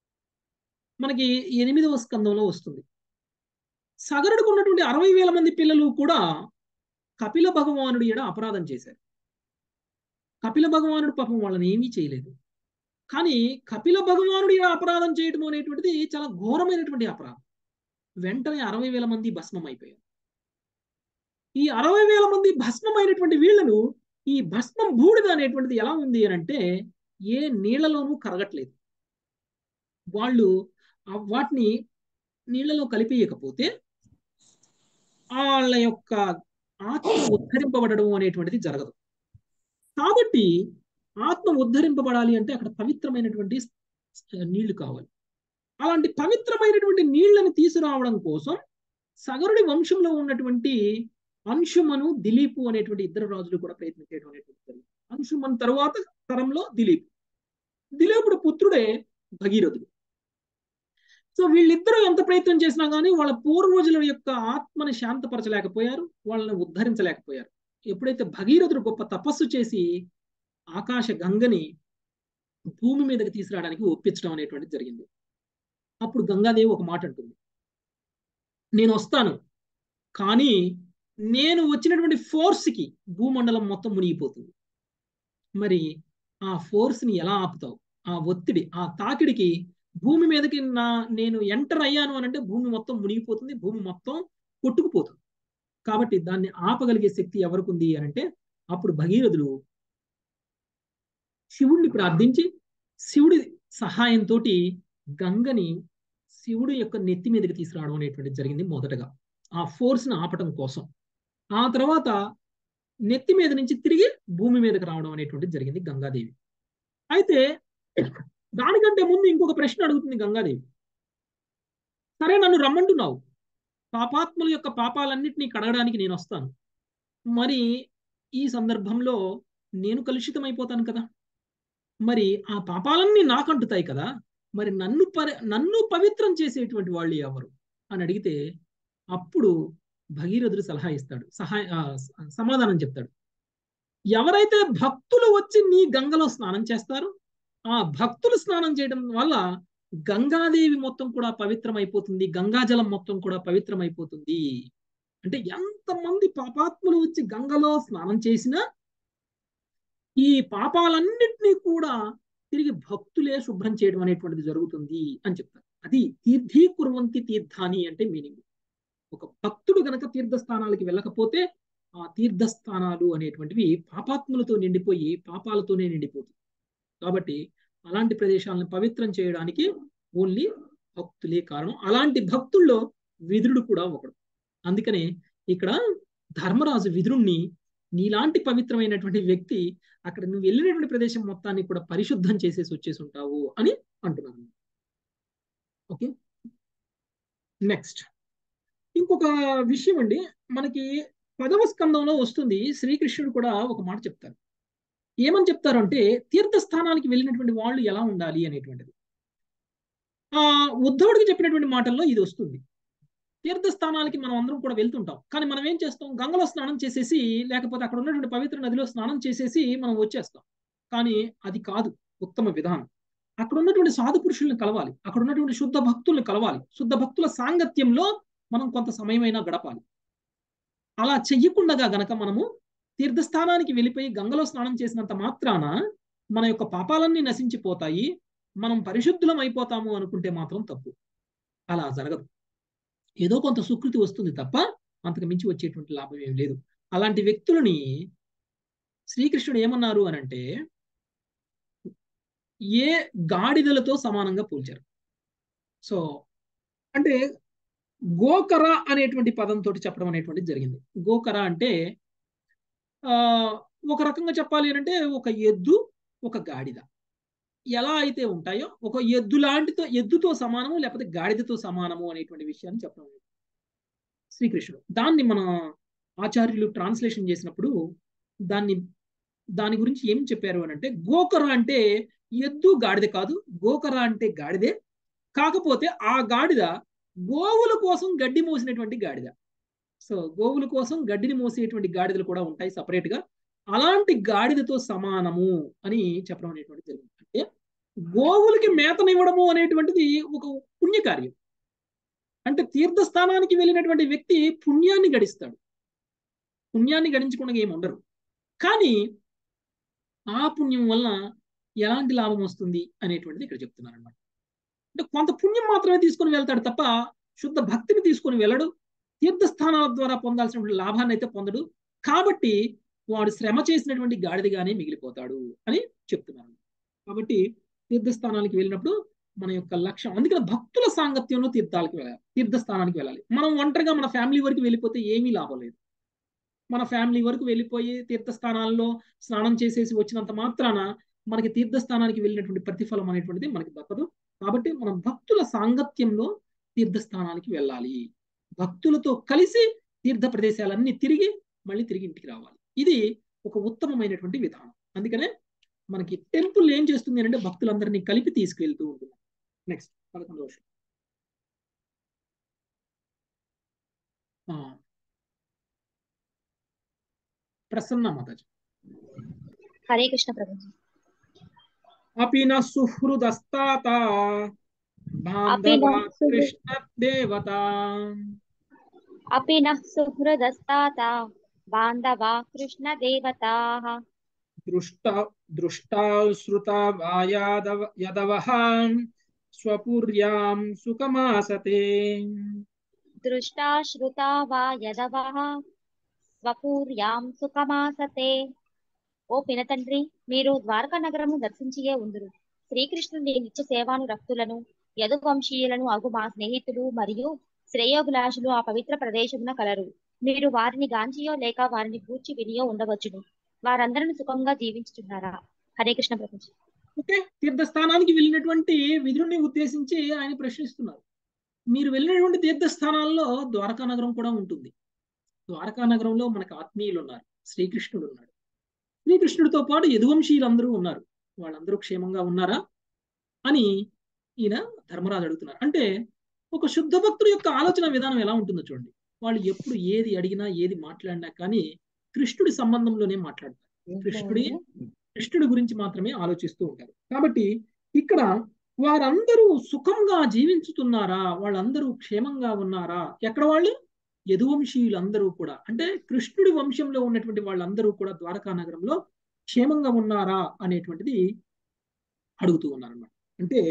మనకి ఎనిమిదవ స్కందంలో వస్తుంది సగరుడికి ఉన్నటువంటి అరవై వేల మంది పిల్లలు కూడా కపిల భగవానుడి ఎడ అపరాధం చేశారు కపిల భగవానుడు పాపం వాళ్ళని ఏమీ చేయలేదు కానీ కపిల భగవానుడి అపరాధం చేయడం అనేటువంటిది చాలా ఘోరమైనటువంటి అపరాధం వెంటనే అరవై వేల మంది భస్మం అయిపోయారు ఈ అరవై వేల మంది భస్మమైనటువంటి వీళ్ళను ఈ భస్మం బూడిద అనేటువంటిది ఎలా ఉంది అని అంటే ఏ నీళ్లలోనూ కరగట్లేదు వాళ్ళు వాటిని నీళ్లలో కలిపేయకపోతే వాళ్ళ యొక్క ఆత్మ ఉద్ధరింపబడడం అనేటువంటిది జరగదు కాబట్టి ఆత్మ ఉద్ధరింపబడాలి అంటే అక్కడ పవిత్రమైనటువంటి నీళ్లు కావాలి అలాంటి పవిత్రమైనటువంటి నీళ్లను తీసుకురావడం కోసం సగరుడి వంశంలో ఉన్నటువంటి అంశుమను దిలీపు అనేటువంటి ఇద్దరు రాజులు కూడా ప్రయత్నం చేయడం అనేటువంటి అంశుమన్ తరువాత తరంలో దిలీప్ దిలీపుడు పుత్రుడే భగీరథుడు సో వీళ్ళిద్దరూ ఎంత ప్రయత్నం చేసినా కానీ వాళ్ళ పూర్వజుల యొక్క ఆత్మని శాంతపరచలేకపోయారు వాళ్ళని ఉద్ధరించలేకపోయారు ఎప్పుడైతే భగీరథుడు గొప్ప తపస్సు చేసి ఆకాశ గంగని భూమి మీదకి తీసుకురావడానికి ఒప్పించడం అనేటువంటిది జరిగింది అప్పుడు గంగాదేవి ఒక మాట అంటుంది నేను వస్తాను కానీ నేను వచ్చినటువంటి ఫోర్స్కి భూమండలం మొత్తం మునిగిపోతుంది మరి ఆ ఫోర్స్ని ఎలా ఆపుతావు ఆ ఒత్తిడి ఆ తాకిడికి భూమి మీదకి నా నేను ఎంటర్ అయ్యాను అని అంటే భూమి మొత్తం మునిగిపోతుంది భూమి మొత్తం కొట్టుకుపోతుంది కాబట్టి దాన్ని ఆపగలిగే శక్తి ఎవరికి ఉంది అని అంటే అప్పుడు భగీరథుడు శివుణ్ణి ప్రార్థించి శివుడి సహాయంతో గంగని శివుడు యొక్క నెత్తి మీదకి తీసుకురావడం అనేటువంటిది జరిగింది మొదటగా ఆ ఫోర్స్ని ఆపటం కోసం ఆ తర్వాత నెత్తి మీద నుంచి తిరిగి భూమి మీదకి రావడం అనేటువంటిది జరిగింది గంగాదేవి అయితే దానికంటే ముందు ఇంకొక ప్రశ్న అడుగుతుంది గంగాదేవి సరే నన్ను రమ్మంటున్నావు పాపాత్ముల యొక్క పాపాలన్నింటినీ కడగడానికి నేను వస్తాను మరి ఈ సందర్భంలో నేను కలుషితం అయిపోతాను కదా మరి ఆ పాపాలన్నీ నాకంటుతాయి కదా మరి నన్ను పరి నన్ను పవిత్రం చేసేటువంటి వాళ్ళు ఎవరు అని అడిగితే అప్పుడు భగీరథుడు సలహా ఇస్తాడు సహాయ సమాధానం చెప్తాడు ఎవరైతే భక్తులు వచ్చి నీ గంగలో స్నానం చేస్తారో ఆ భక్తులు స్నానం చేయడం వల్ల గంగాదేవి మొత్తం కూడా పవిత్రం అయిపోతుంది గంగాజలం మొత్తం కూడా పవిత్రం అయిపోతుంది అంటే ఎంతమంది పాపాత్ములు వచ్చి గంగలో స్నానం చేసినా ఈ పాపాలన్నింటినీ కూడా తిరిగి భక్తులే శుభ్రం చేయడం అనేటువంటిది జరుగుతుంది అని చెప్తారు అది తీర్థీ కుర్వంతి తీర్థాని అంటే మీనింగ్ ఒక భక్తుడు గనక తీర్థస్థానాలకి వెళ్ళకపోతే ఆ తీర్థస్థానాలు అనేటువంటివి పాపాత్ములతో నిండిపోయి పాపాలతోనే నిండిపోతుంది కాబట్టి అలాంటి ప్రదేశాలను పవిత్రం చేయడానికి ఓన్లీ భక్తులే కారణం అలాంటి భక్తుల్లో విదురుడు కూడా ఒకడు అందుకనే ఇక్కడ ధర్మరాజు విదురుణ్ణి నీలాంటి పవిత్రమైనటువంటి వ్యక్తి అక్కడ నువ్వు వెళ్ళినటువంటి ప్రదేశం మొత్తాన్ని కూడా పరిశుద్ధం చేసేసి వచ్చేసి ఉంటావు అని అంటున్నాను ఓకే నెక్స్ట్ ఇంకొక విషయం అండి మనకి పదవ స్కందంలో వస్తుంది శ్రీకృష్ణుడు కూడా ఒక మాట చెప్తారు ఏమని చెప్తారు అంటే తీర్థస్థానానికి వెళ్ళినటువంటి వాళ్ళు ఎలా ఉండాలి అనేటువంటిది ఆ ఉద్ధవుడికి చెప్పినటువంటి మాటల్లో ఇది వస్తుంది తీర్థస్థానాలకి మనం అందరం కూడా వెళ్తుంటాం కానీ మనం ఏం చేస్తాం గంగలో స్నానం చేసేసి లేకపోతే అక్కడ ఉన్నటువంటి పవిత్ర నదిలో స్నానం చేసేసి మనం వచ్చేస్తాం కానీ అది కాదు ఉత్తమ విధానం అక్కడ ఉన్నటువంటి సాధు పురుషుల్ని కలవాలి అక్కడ ఉన్నటువంటి శుద్ధ భక్తుల్ని కలవాలి శుద్ధ భక్తుల సాంగత్యంలో మనం కొంత సమయమైనా గడపాలి అలా చెయ్యకుండా గనక మనము తీర్థస్థానానికి వెళ్ళిపోయి గంగలో స్నానం చేసినంత మాత్రాన మన యొక్క పాపాలన్నీ నశించిపోతాయి మనం పరిశుద్ధులం అయిపోతాము అనుకుంటే మాత్రం తప్పు అలా జరగదు ఏదో కొంత సుకృతి వస్తుంది తప్ప అంతకు మించి వచ్చేటువంటి లాభం ఏం లేదు అలాంటి వ్యక్తులని శ్రీకృష్ణుడు ఏమన్నారు అనంటే ఏ గాడిదలతో సమానంగా పోల్చారు సో అంటే గోకర అనేటువంటి పదంతో చెప్పడం అనేటువంటిది జరిగింది గోకర అంటే ఆ ఒక రకంగా చెప్పాలి అంటే ఒక ఎద్దు ఒక గాడిద ఎలా అయితే ఉంటాయో ఒక ఎద్దు లాంటితో ఎద్దుతో సమానము లేకపోతే గాడిదతో సమానము అనేటువంటి విషయాన్ని చెప్పడం జరిగింది. శ్రీకృష్ణుడు దాన్ని మన ఆచార్యులు ట్రాన్స్లేషన్ చేసినప్పుడు దాన్ని దాని గురించి ఏం చెప్పారు అని అంటే గోకర అంటే ఎద్దు గాడిద కాదు గోకర అంటే గాడిదే కాకపోతే ఆ గాడిద గోవుల కోసం గడ్డి మోసినటువంటి గాడిద సో గోవుల కోసం గడ్డిని మోసేటువంటి గాడిదలు కూడా ఉంటాయి సపరేట్ గా అలాంటి గాడిదతో సమానము అని చెప్పడం అనేటువంటి జరిగింది అంటే గోవులకి మేతనివ్వడము అనేటువంటిది ఒక పుణ్యకార్యం అంటే తీర్థస్థానానికి వెళ్ళినటువంటి వ్యక్తి పుణ్యాన్ని గడిస్తాడు పుణ్యాన్ని గడించకుండా ఏమి ఉండరు కానీ ఆ పుణ్యం వల్ల ఎలాంటి లాభం వస్తుంది అనేటువంటిది ఇక్కడ చెప్తున్నారు అనమాట అంటే కొంత పుణ్యం మాత్రమే తీసుకొని వెళ్తాడు తప్ప శుద్ధ భక్తిని తీసుకొని వెళ్ళడు తీర్థస్థానాల ద్వారా పొందాల్సినటువంటి లాభాన్ని అయితే పొందడు కాబట్టి వాడు శ్రమ చేసినటువంటి గాడిదగానే మిగిలిపోతాడు అని చెప్తున్నారు కాబట్టి తీర్థస్థానానికి వెళ్ళినప్పుడు మన యొక్క లక్ష్యం అందుకని భక్తుల సాంగత్యంలో తీర్థాలకు వెళ్ళాలి తీర్థస్థానానికి వెళ్ళాలి మనం ఒంటరిగా మన ఫ్యామిలీ వరకు వెళ్ళిపోతే ఏమీ లాభం లేదు మన ఫ్యామిలీ వరకు వెళ్ళిపోయి తీర్థస్థానాల్లో స్నానం చేసేసి వచ్చినంత మాత్రాన మనకి తీర్థస్థానానికి వెళ్ళినటువంటి ప్రతిఫలం అనేటువంటిది మనకి దక్కదు కాబట్టి మనం భక్తుల సాంగత్యంలో తీర్థస్థానానికి వెళ్ళాలి భక్తులతో కలిసి తీర్థ ప్రదేశాలన్నీ తిరిగి మళ్ళీ తిరిగి ఇంటికి రావాలి ఇది ఒక ఉత్తమమైనటువంటి విధానం అందుకనే మనకి టెంపుల్ ఏం చేస్తుంది అంటే భక్తులందరినీ కలిపి తీసుకెళ్తూ ఉంటుంది నెక్స్ట్ పదకొండవ వర్షం ప్రసన్న మాతాజీ హరే కృష్ణ ప్రభుజీ అపి న సుహృదస్తాత అపి న బాంధవా సుహృ- కృష్ణ దేవత अपि नः सुहृदस्ताता बान्धवा कृष्णदेवताः దృష్ట దృష్టా శ్రుత యాదవ యదవః స్వపుర్యాం సుఖమాసతే दृष्टा श्रुता वा यदवः స్వపూర్యాం సుఖమాసతే ఓ పినతండ్రి మీరు ద్వారకా నగరము దర్శించియే ఉందురు శ్రీకృష్ణుని నిత్య సేవానురక్తులను యదువంశీయులను అగు మా స్నేహితులు మరియు శ్రేయోభిలాషులు ఆ పవిత్ర ప్రదేశమున కలరు మీరు వారిని గాంచియో లేక వారిని గూర్చి వినియో ఉండవచ్చును వారందరిని సుఖంగా జీవించుచున్నారా హరే కృష్ణ ప్రభుజీ ఓకే తీర్థస్థానానికి వెళ్ళినటువంటి విధుడిని ఉద్దేశించి ఆయన ప్రశ్నిస్తున్నారు మీరు వెళ్ళినటువంటి తీర్థస్థానాల్లో ద్వారకా నగరం కూడా ఉంటుంది ద్వారకా నగరంలో మనకు ఆత్మీయులు ఉన్నారు శ్రీకృష్ణుడు ఉన్నాడు శ్రీకృష్ణుడితో పాటు యదువంశీయులందరూ ఉన్నారు వాళ్ళందరూ క్షేమంగా ఉన్నారా అని ఈయన ధర్మరాజు అడుగుతున్నారు అంటే ఒక శుద్ధ భక్తుడి యొక్క ఆలోచన విధానం ఎలా ఉంటుందో చూడండి వాళ్ళు ఎప్పుడు ఏది అడిగినా ఏది మాట్లాడినా కానీ కృష్ణుడి సంబంధంలోనే మాట్లాడతారు కృష్ణుడి కృష్ణుడి గురించి మాత్రమే ఆలోచిస్తూ ఉంటారు కాబట్టి ఇక్కడ వారందరూ సుఖంగా జీవించుతున్నారా వాళ్ళందరూ క్షేమంగా ఉన్నారా ఎక్కడ వాళ్ళు యదువంశీయులందరూ కూడా అంటే కృష్ణుడి వంశంలో ఉన్నటువంటి వాళ్ళందరూ కూడా ద్వారకా నగరంలో క్షేమంగా ఉన్నారా అనేటువంటిది అడుగుతూ ఉన్నారన్నమాట అంటే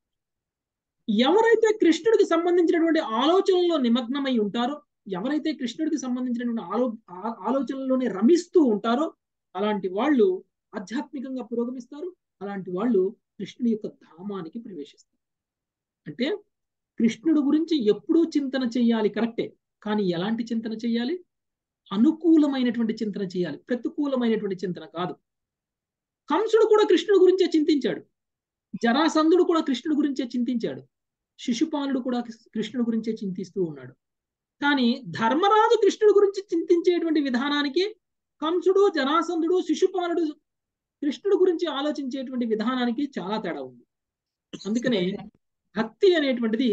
ఎవరైతే కృష్ణుడికి సంబంధించినటువంటి ఆలోచనల్లో నిమగ్నమై ఉంటారో ఎవరైతే కృష్ణుడికి సంబంధించినటువంటి ఆలో ఆ- ఆలోచనల్లోనే రమిస్తూ ఉంటారో అలాంటి వాళ్ళు ఆధ్యాత్మికంగా పురోగమిస్తారు అలాంటి వాళ్ళు కృష్ణుడి యొక్క ధామానికి ప్రవేశిస్తారు అంటే కృష్ణుడు గురించి ఎప్పుడూ చింతన చేయాలి కరెక్టే కానీ ఎలాంటి చింతన చేయాలి అనుకూలమైనటువంటి చింతన చేయాలి ప్రతికూలమైనటువంటి చింతన కాదు కంసుడు కూడా కృష్ణుడి గురించే చింతించాడు జరాసంధుడు కూడా కృష్ణుడి గురించే చింతించాడు శిశుపాలుడు కూడా కృష్ణుడి గురించే చింతిస్తూ ఉన్నాడు కానీ ధర్మరాజు కృష్ణుడి గురించి చింతించేటువంటి విధానానికి కంసుడు జరాసంధుడు శిశుపాలుడు కృష్ణుడి గురించి ఆలోచించేటువంటి విధానానికి చాలా తేడా ఉంది అందుకనే భక్తి అనేటువంటిది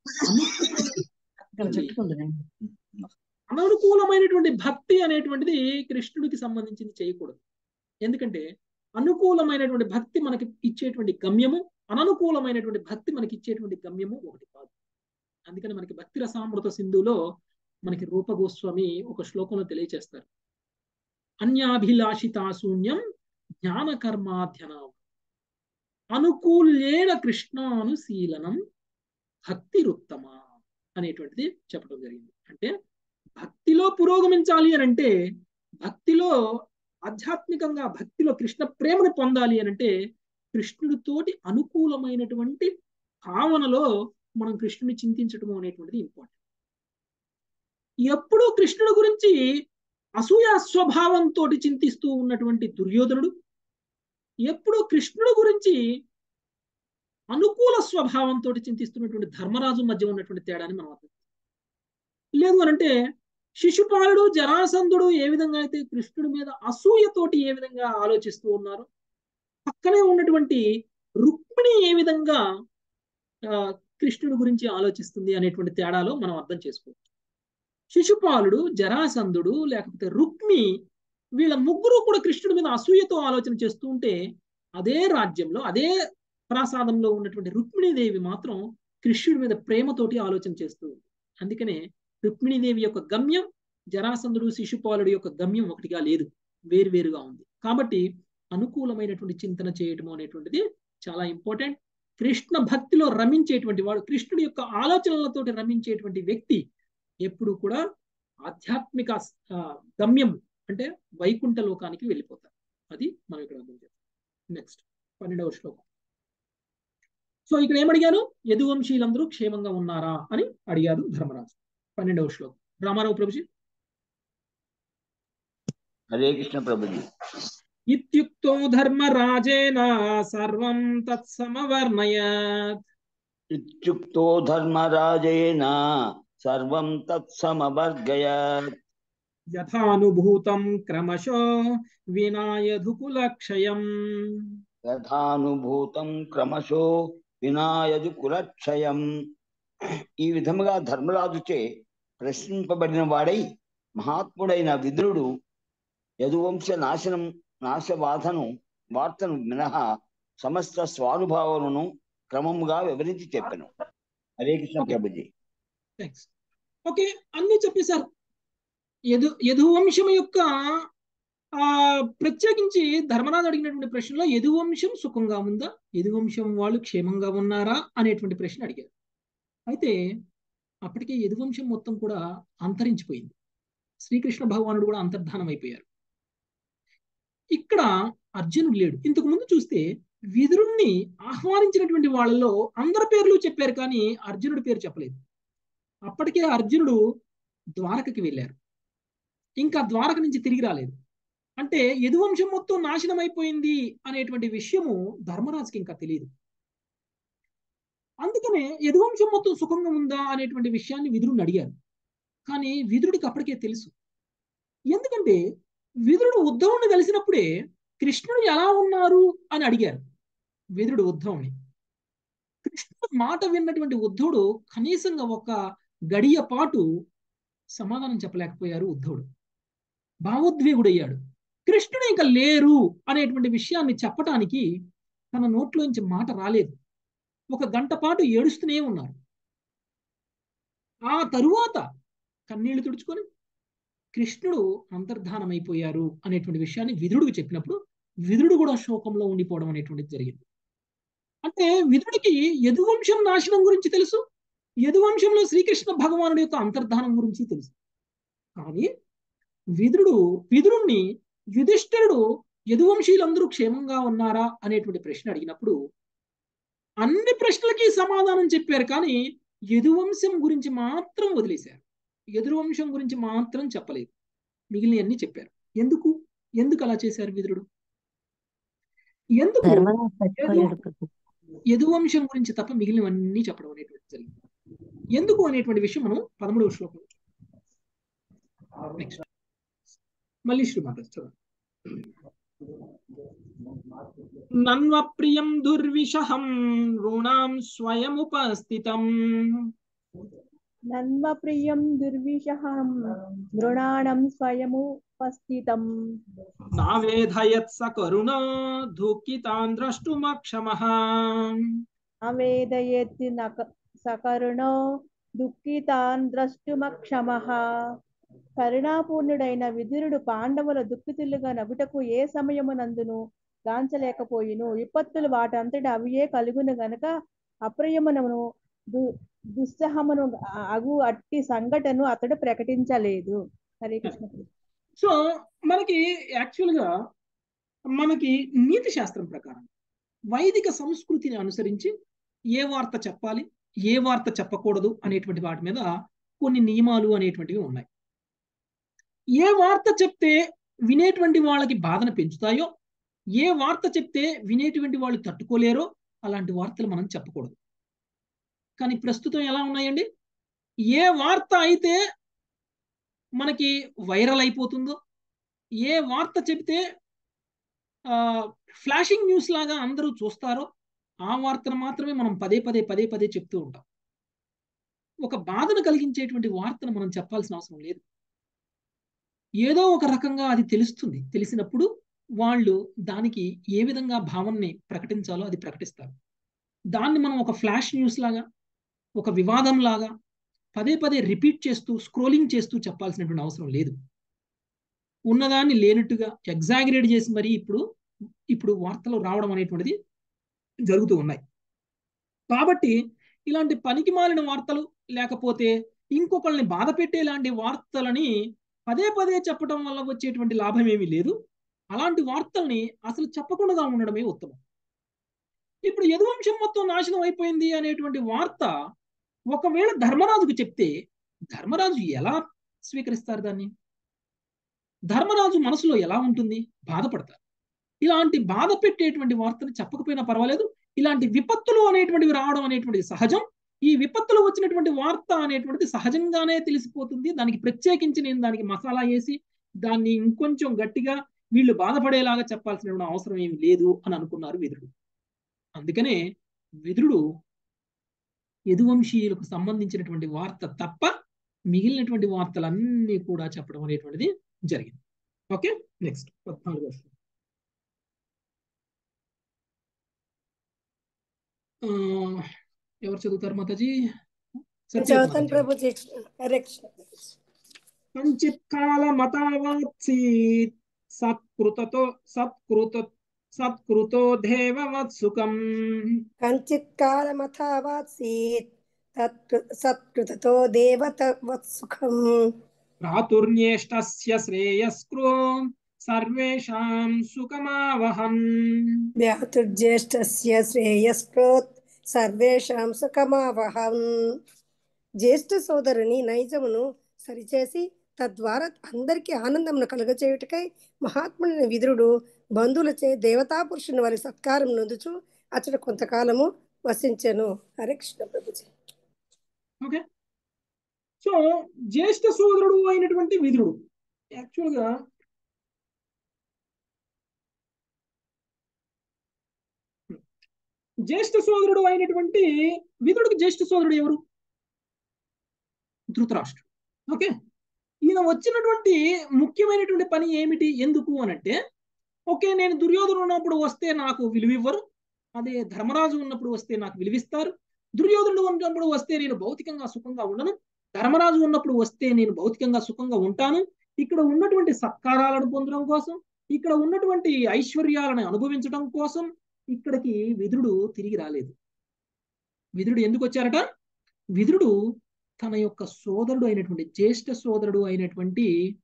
అననుకూలమైనటువంటి భక్తి అనేటువంటిది కృష్ణుడికి సంబంధించింది చేయకూడదు ఎందుకంటే అనుకూలమైనటువంటి భక్తి మనకి ఇచ్చేటువంటి గమ్యము అననుకూలమైనటువంటి భక్తి మనకి ఇచ్చేటువంటి గమ్యము ఒకటి కాదు అందుకని మనకి భక్తి రసామృత సింధులో మనకి రూప గోస్వామి ఒక శ్లోకంలో తెలియచేస్తారు అన్యాభిలాషితా శూన్యం జ్ఞాన కర్మాధ్యనా అనుకూల్యేన కృష్ణానుశీలనం భక్తిరుత్తమ అనేటువంటిది చెప్పడం జరిగింది అంటే భక్తిలో పురోగమించాలి అని అంటే భక్తిలో ఆధ్యాత్మికంగా భక్తిలో కృష్ణ ప్రేమను పొందాలి అని అంటే కృష్ణుడితోటి అనుకూలమైనటువంటి భావనలో మనం కృష్ణుని చింతించడం అనేటువంటిది ఇంపార్టెంట్ ఎప్పుడూ కృష్ణుడి గురించి అసూయ స్వభావంతో చింతిస్తూ ఉన్నటువంటి దుర్యోధనుడు ఎప్పుడు కృష్ణుడి గురించి అనుకూల స్వభావంతో చింతిస్తున్నటువంటి ధర్మరాజు మధ్య ఉన్నటువంటి తేడాని మనం అర్థం లేదు అనంటే శిశుపాలుడు జరాసంధుడు ఏ విధంగా అయితే కృష్ణుడి మీద అసూయతోటి ఏ విధంగా ఆలోచిస్తూ ఉన్నారో పక్కనే ఉన్నటువంటి రుక్మిణి ఏ విధంగా కృష్ణుడి గురించి ఆలోచిస్తుంది అనేటువంటి తేడాలో మనం అర్థం చేసుకోవచ్చు శిశుపాలుడు జరాసంధుడు లేకపోతే రుక్మి వీళ్ళ ముగ్గురు కూడా కృష్ణుడి మీద అసూయతో ఆలోచన చేస్తూ ఉంటే అదే రాజ్యంలో అదే ప్రాసాదంలో ఉన్నటువంటి రుక్మిణీదేవి మాత్రం కృష్ణుడి మీద ప్రేమతోటి ఆలోచన చేస్తూ ఉంది అందుకనే రుక్మిణీదేవి యొక్క గమ్యం జరాసంధుడు శిశుపాలుడి యొక్క గమ్యం ఒకటిగా లేదు వేరువేరుగా ఉంది కాబట్టి అనుకూలమైనటువంటి చింతన చేయటం అనేటువంటిది చాలా ఇంపార్టెంట్ కృష్ణ భక్తిలో రమించేటువంటి వాడు కృష్ణుడి యొక్క ఆలోచనలతోటి రమించేటువంటి వ్యక్తి ఎప్పుడు కూడా ఆధ్యాత్మిక గమ్యం అంటే వైకుంఠ లోకానికి వెళ్ళిపోతారు అది మనం ఇక్కడ అర్థం చేస్తాం నెక్స్ట్ పన్నెండవ శ్లోకం సో ఇక్కడ ఏమడిగాను యదువంశీలందరూ క్షేమంగా ఉన్నారా అని అడిగారు ధర్మరాజు పన్నెండవ శ్లోకం రామారావు ప్రభుజీ హరే కృష్ణ ప్రభుజీ ఇత్యుక్తో ధర్మరాజేన సర్వం తత్సమవర్ణయత్ ఇత్యుక్తో ధర్మరాజేన సర్వం తత్సమవర్గయత్ యథానుభూతం క్రమశో వినాయధుకులక్షయం యథానుభూతం క్రమశో వినాయదు కులక్షయం ఈ విధముగా ధర్మరాజుచే ప్రశ్నింపబడిన వాడై మహాత్ముడైన విదురుడు యదువంశ నాశనం నాశబాధను వార్తను మినహా సమస్త స్వానుభావమును క్రమముగా వివరించి చెప్పాను హరే కృష్ణ ప్రభుజీ థ్యాంక్స్ ఓకే అన్ని చెప్పేశారు యదు యదువంశం యొక్క ఆ ప్రత్యేకించి ధర్మరాజు అడిగినటువంటి ప్రశ్నలో యదువంశం సుఖంగా ఉందా యదువంశం వాళ్ళు క్షేమంగా ఉన్నారా అనేటువంటి ప్రశ్న అడిగారు అయితే అప్పటికే యదువంశం మొత్తం కూడా అంతరించిపోయింది శ్రీకృష్ణ భగవానుడు కూడా అంతర్ధానం అయిపోయారు ఇక్కడ అర్జునుడు లేడు ఇంతకు ముందు చూస్తే విదురుణ్ణి ఆహ్వానించినటువంటి వాళ్ళలో అందరి పేర్లు చెప్పారు కానీ అర్జునుడి పేరు చెప్పలేదు అప్పటికే అర్జునుడు ద్వారకకి వెళ్ళారు ఇంకా ద్వారక నుంచి తిరిగి రాలేదు అంటే యదువంశం మొత్తం నాశనం అయిపోయింది అనేటువంటి విషయము ధర్మరాజుకి ఇంకా తెలియదు అందుకనే యదువంశం మొత్తం సుఖంగా ఉందా అనేటువంటి విషయాన్ని విదురుని అడిగారు కానీ విదురుడికి అప్పటికే తెలుసు ఎందుకంటే విదురుడు ఉద్ధవుని కలిసినప్పుడే కృష్ణుడు ఎలా ఉన్నారు అని అడిగారు విదురుడు ఉద్ధవుని కృష్ణుడు మాట విన్నటువంటి ఉద్ధవుడు కనీసంగా ఒక గడియ పాటు సమాధానం చెప్పలేకపోయారు ఉద్ధవుడు భావోద్వేగుడయ్యాడు కృష్ణుడు ఇంకా లేరు అనేటువంటి విషయాన్ని చెప్పటానికి తన నోట్లోంచి మాట రాలేదు ఒక గంట పాటు ఏడుస్తూనే ఉన్నారు ఆ తరువాత కన్నీళ్లు తుడుచుకొని కృష్ణుడు అంతర్ధానమైపోయారు అనేటువంటి విషయాన్ని విదురుడికి చెప్పినప్పుడు విదురుడు కూడా శోకంలో ఉండిపోవడం అనేటువంటిది జరిగింది అంటే విదురుడికి యదువంశం నాశనం గురించి తెలుసు యదువంశంలో శ్రీకృష్ణ భగవానుడి యొక్క అంతర్ధానం గురించి తెలుసు కానీ విదురుడు విదురుణ్ణి యుధిష్ఠిరుడు యదువంశీలందరూ క్షేమంగా ఉన్నారా అనేటువంటి ప్రశ్న అడిగినప్పుడు అన్ని ప్రశ్నలకి సమాధానం చెప్పారు కానీ యదువంశం గురించి మాత్రం వదిలేశారు యదువంశం గురించి మాత్రం చెప్పలేదు మిగిలినవన్నీ చెప్పారు ఎందుకు ఎందుకు అలా చేశారు విదురుడు ఎందుకు యదువంశం గురించి తప్ప మిగిలినవన్నీ చెప్పడం అనేటువంటి జరిగింది ఎందుకు అనేటువంటి విషయం మనం పదమూడవ శ్లోకం నెక్స్ట్ మళ్ళీ శ్రీమాత చదువు నన్వప్రియం దుర్విషహం రుణాం స్వయముపస్థితం నన్వప్రియం దుర్విషహం మృణాణం స్వయముపస్థితం నావేధయత్ స కరుణో దుఃఖితాన్ ద్రష్టుమక్షమః అవేదయతి నక సకరుణో దుఃఖితాన్ ద్రష్టుమక్షమః కరుణాపూర్ణుడైన విదురుడు పాండవుల దుఃఖితులుగా నగుటకు ఏ సమయమునందును గాంచలేకపోయిను విపత్తులు వాటంతటి అవియే కలుగును గనక అప్రయమునమును దు దుస్సహమును అగు అట్టి సంఘటను అతడు ప్రకటించలేదు హరే కృష్ణ సో మనకి యాక్చువల్ గా మనకి నీతి శాస్త్రం ప్రకారం వైదిక సంస్కృతిని అనుసరించి ఏ వార్త చెప్పాలి ఏ వార్త చెప్పకూడదు అనేటువంటి వాటి మీద కొన్ని నియమాలు అనేటువంటివి ఉన్నాయి ఏ వార్త చెప్తే వినేటువంటి వాళ్ళకి బాధను పెంచుతాయో ఏ వార్త చెప్తే వినేటువంటి వాళ్ళు తట్టుకోలేరో అలాంటి వార్తలు మనం చెప్పకూడదు కానీ ప్రస్తుతం ఎలా ఉన్నాయండి ఏ వార్త అయితే మనకి వైరల్ అయిపోతుందో ఏ వార్త చెబితే ఫ్లాషింగ్ న్యూస్ లాగా అందరూ చూస్తారో ఆ వార్తను మాత్రమే మనం పదే పదే పదే పదే చెప్తూ ఉంటాం ఒక బాధను కలిగించేటువంటి వార్తను మనం చెప్పాల్సిన అవసరం లేదు ఏదో ఒక రకంగా అది తెలుస్తుంది తెలిసినప్పుడు వాళ్ళు దానికి ఏ విధంగా భావనని ప్రకటించాలో అది ప్రకటిస్తారు దాన్ని మనం ఒక ఫ్లాష్ న్యూస్ లాగా ఒక వివాదం లాగా పదే పదే రిపీట్ చేస్తూ స్క్రోలింగ్ చేస్తూ చెప్పాల్సినటువంటి అవసరం లేదు ఉన్నదాన్ని లేనట్టుగా ఎగ్జాగరేట్ చేసి మరీ ఇప్పుడు ఇప్పుడు వార్తలు రావడం అనేటువంటిది జరుగుతూ ఉన్నాయి కాబట్టి ఇలాంటి పనికి మాలిన వార్తలు లేకపోతే ఇంకొకళ్ళని బాధ పెట్టేలాంటి వార్తలని పదే పదే చెప్పడం వల్ల వచ్చేటువంటి లాభం ఏమీ లేదు అలాంటి వార్తల్ని అసలు చెప్పకుండా ఉండడమే ఉత్తమం ఇప్పుడు యదువంశం మొత్తం నాశనం అయిపోయింది అనేటువంటి వార్త ఒకవేళ ధర్మరాజుకు చెప్తే ధర్మరాజు ఎలా స్వీకరిస్తారు దాన్ని ధర్మరాజు మనసులో ఎలా ఉంటుంది బాధపడతారు ఇలాంటి బాధ పెట్టేటువంటి వార్తను చెప్పకపోయినా పర్వాలేదు ఇలాంటి విపత్తులు అనేటువంటివి రావడం అనేటువంటిది సహజం ఈ విపత్తులు వచ్చినటువంటి వార్త అనేటువంటిది సహజంగానే తెలిసిపోతుంది దానికి ప్రత్యేకించి నేను దానికి మసాలా వేసి దాన్ని ఇంకొంచెం గట్టిగా వీళ్ళు బాధపడేలాగా చెప్పాల్సిన అవసరం ఏమి లేదు అని అనుకున్నారు విదురుడు అందుకనే విదురుడు యదువంశీయులకు సంబంధించినటువంటి వార్త తప్ప మిగిలినటువంటి వార్తలన్నీ కూడా చెప్పడం అనేటువంటిది జరిగింది ఓకే నెక్స్ట్ పద్నాలుగు వర్షం ఎవరు చదువుతారు మాతాజీ చదువుతాను ప్రభుజీ కంచిత్ కాల మతావాత్సీత్ సత్కృతతో సత్కృత సత్కృతో దేవవత్సుకం కంచిత్ కాలమథావాత్సీత్ సత్కృతతో దేవతవత్సుఖం ప్రాతుర్న్యేష్టస్య శ్రేయస్కృ సర్వేషాం సుఖమావహన్ వ్యాతుర్జ్యేష్ఠస్య శ్రేయస్కృత్ సర్వేషాం సుఖమావహన్ జ్యేష్ఠ సోదరుని నైజమును సరిచేసి తద్వారా అందరికీ ఆనందమును కలుగచేయుటకై మహాత్ముడైన విదురుడు బంధువులచే దేవతా పురుషుని వారి సత్కారం నొందుచు అతడు కొంతకాలము వసించెను హరే కృష్ణ ప్రభుజీ ఓకే సో జ్యేష్ఠ సోదరుడు అయినటువంటి విదురుడు యాక్చువల్గా జ్యేష్ఠ సోదరుడు అయినటువంటి విదురుడికి జ్యేష్ఠ సోదరుడు ఎవరు ధృతరాష్ట్రుడు ఓకే ఈయన వచ్చినటువంటి ముఖ్యమైనటువంటి పని ఏమిటి ఎందుకు అనంటే ఓకే నేను దుర్యోధను ఉన్నప్పుడు వస్తే నాకు విలువివ్వరు అదే ధర్మరాజు ఉన్నప్పుడు వస్తే నాకు విలువిస్తారు దుర్యోధనుడు ఉన్నప్పుడు వస్తే నేను భౌతికంగా సుఖంగా ఉండను ధర్మరాజు ఉన్నప్పుడు వస్తే నేను భౌతికంగా సుఖంగా ఉంటాను ఇక్కడ ఉన్నటువంటి సత్కారాలను పొందడం కోసం ఇక్కడ ఉన్నటువంటి ఐశ్వర్యాలను అనుభవించడం కోసం ఇక్కడికి విదురుడు తిరిగి రాలేదు విదురుడు ఎందుకు వచ్చారట విదురుడు తన యొక్క సోదరుడు అయినటువంటి జ్యేష్ఠ సోదరుడు అయినటువంటి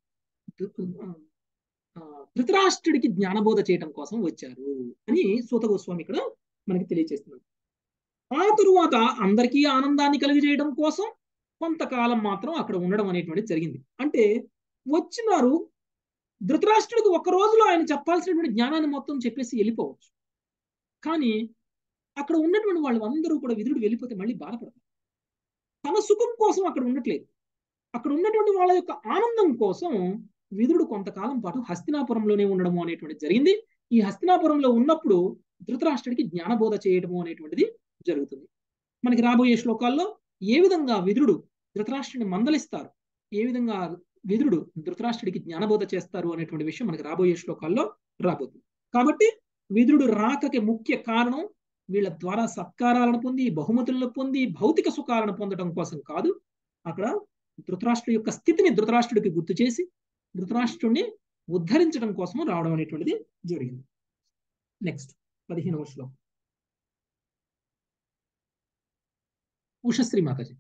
ధృతరాష్ట్రుడికి జ్ఞానబోధ చేయడం కోసం వచ్చారు అని సూత గోస్వామి ఇక్కడ మనకి తెలియజేస్తున్నారు ఆ తరువాత అందరికీ ఆనందాన్ని కలిగజేయడం కోసం కొంతకాలం మాత్రం అక్కడ ఉండడం అనేటువంటిది జరిగింది అంటే వచ్చినారు ధృతరాష్ట్రుడికి ఒక రోజులో ఆయన చెప్పాల్సినటువంటి జ్ఞానాన్ని మొత్తం చెప్పేసి వెళ్ళిపోవచ్చు కానీ అక్కడ ఉన్నటువంటి వాళ్ళు అందరూ కూడా విధుడు వెళ్ళిపోతే మళ్ళీ బాధపడతారు తన సుఖం కోసం అక్కడ ఉండట్లేదు అక్కడ ఉన్నటువంటి వాళ్ళ యొక్క ఆనందం కోసం విదురుడు కొంతకాలం పాటు హస్తినాపురంలోనే ఉండడము అనేటువంటిది జరిగింది ఈ హస్తినాపురంలో ఉన్నప్పుడు ధృతరాష్ట్రుడికి జ్ఞానబోధ చేయడము అనేటువంటిది జరుగుతుంది మనకి రాబోయే శ్లోకాల్లో ఏ విధంగా విదురుడు ధృతరాష్ట్రుడిని మందలిస్తారు ఏ విధంగా విదురుడు ధృతరాష్ట్రుడికి జ్ఞానబోధ చేస్తారు అనేటువంటి విషయం మనకి రాబోయే శ్లోకాల్లో రాబోతుంది కాబట్టి విదురుడు రాకకి ముఖ్య కారణం వీళ్ళ ద్వారా సత్కారాలను పొంది బహుమతులను పొంది భౌతిక సుఖాలను పొందడం కోసం కాదు అక్కడ ధృతరాష్ట్రుడి యొక్క స్థితిని ధృతరాష్ట్రుడికి గుర్తు చేసి ధృతరాష్ట్రుడిని ఉద్ధరించడం కోసం రావడం అనేటువంటిది జరిగింది నెక్స్ట్ పదిహేనవ శ్లోకం ఉషశ్రీ మాతాజీ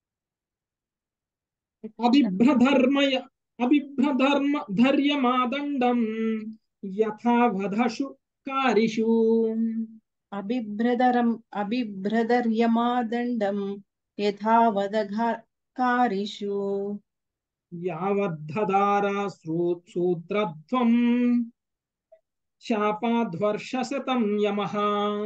అభిభ్రధర్మయ అభిభ్రధర్మ ధర్యమాదండం యథావధషు కారిషు అభిభ్రదరం అభిభ్రదర్యమాదండం యథావదఘారిషు యావద్ధదారా సూత్రత్వం శాపాధ్వర్షశతం యమః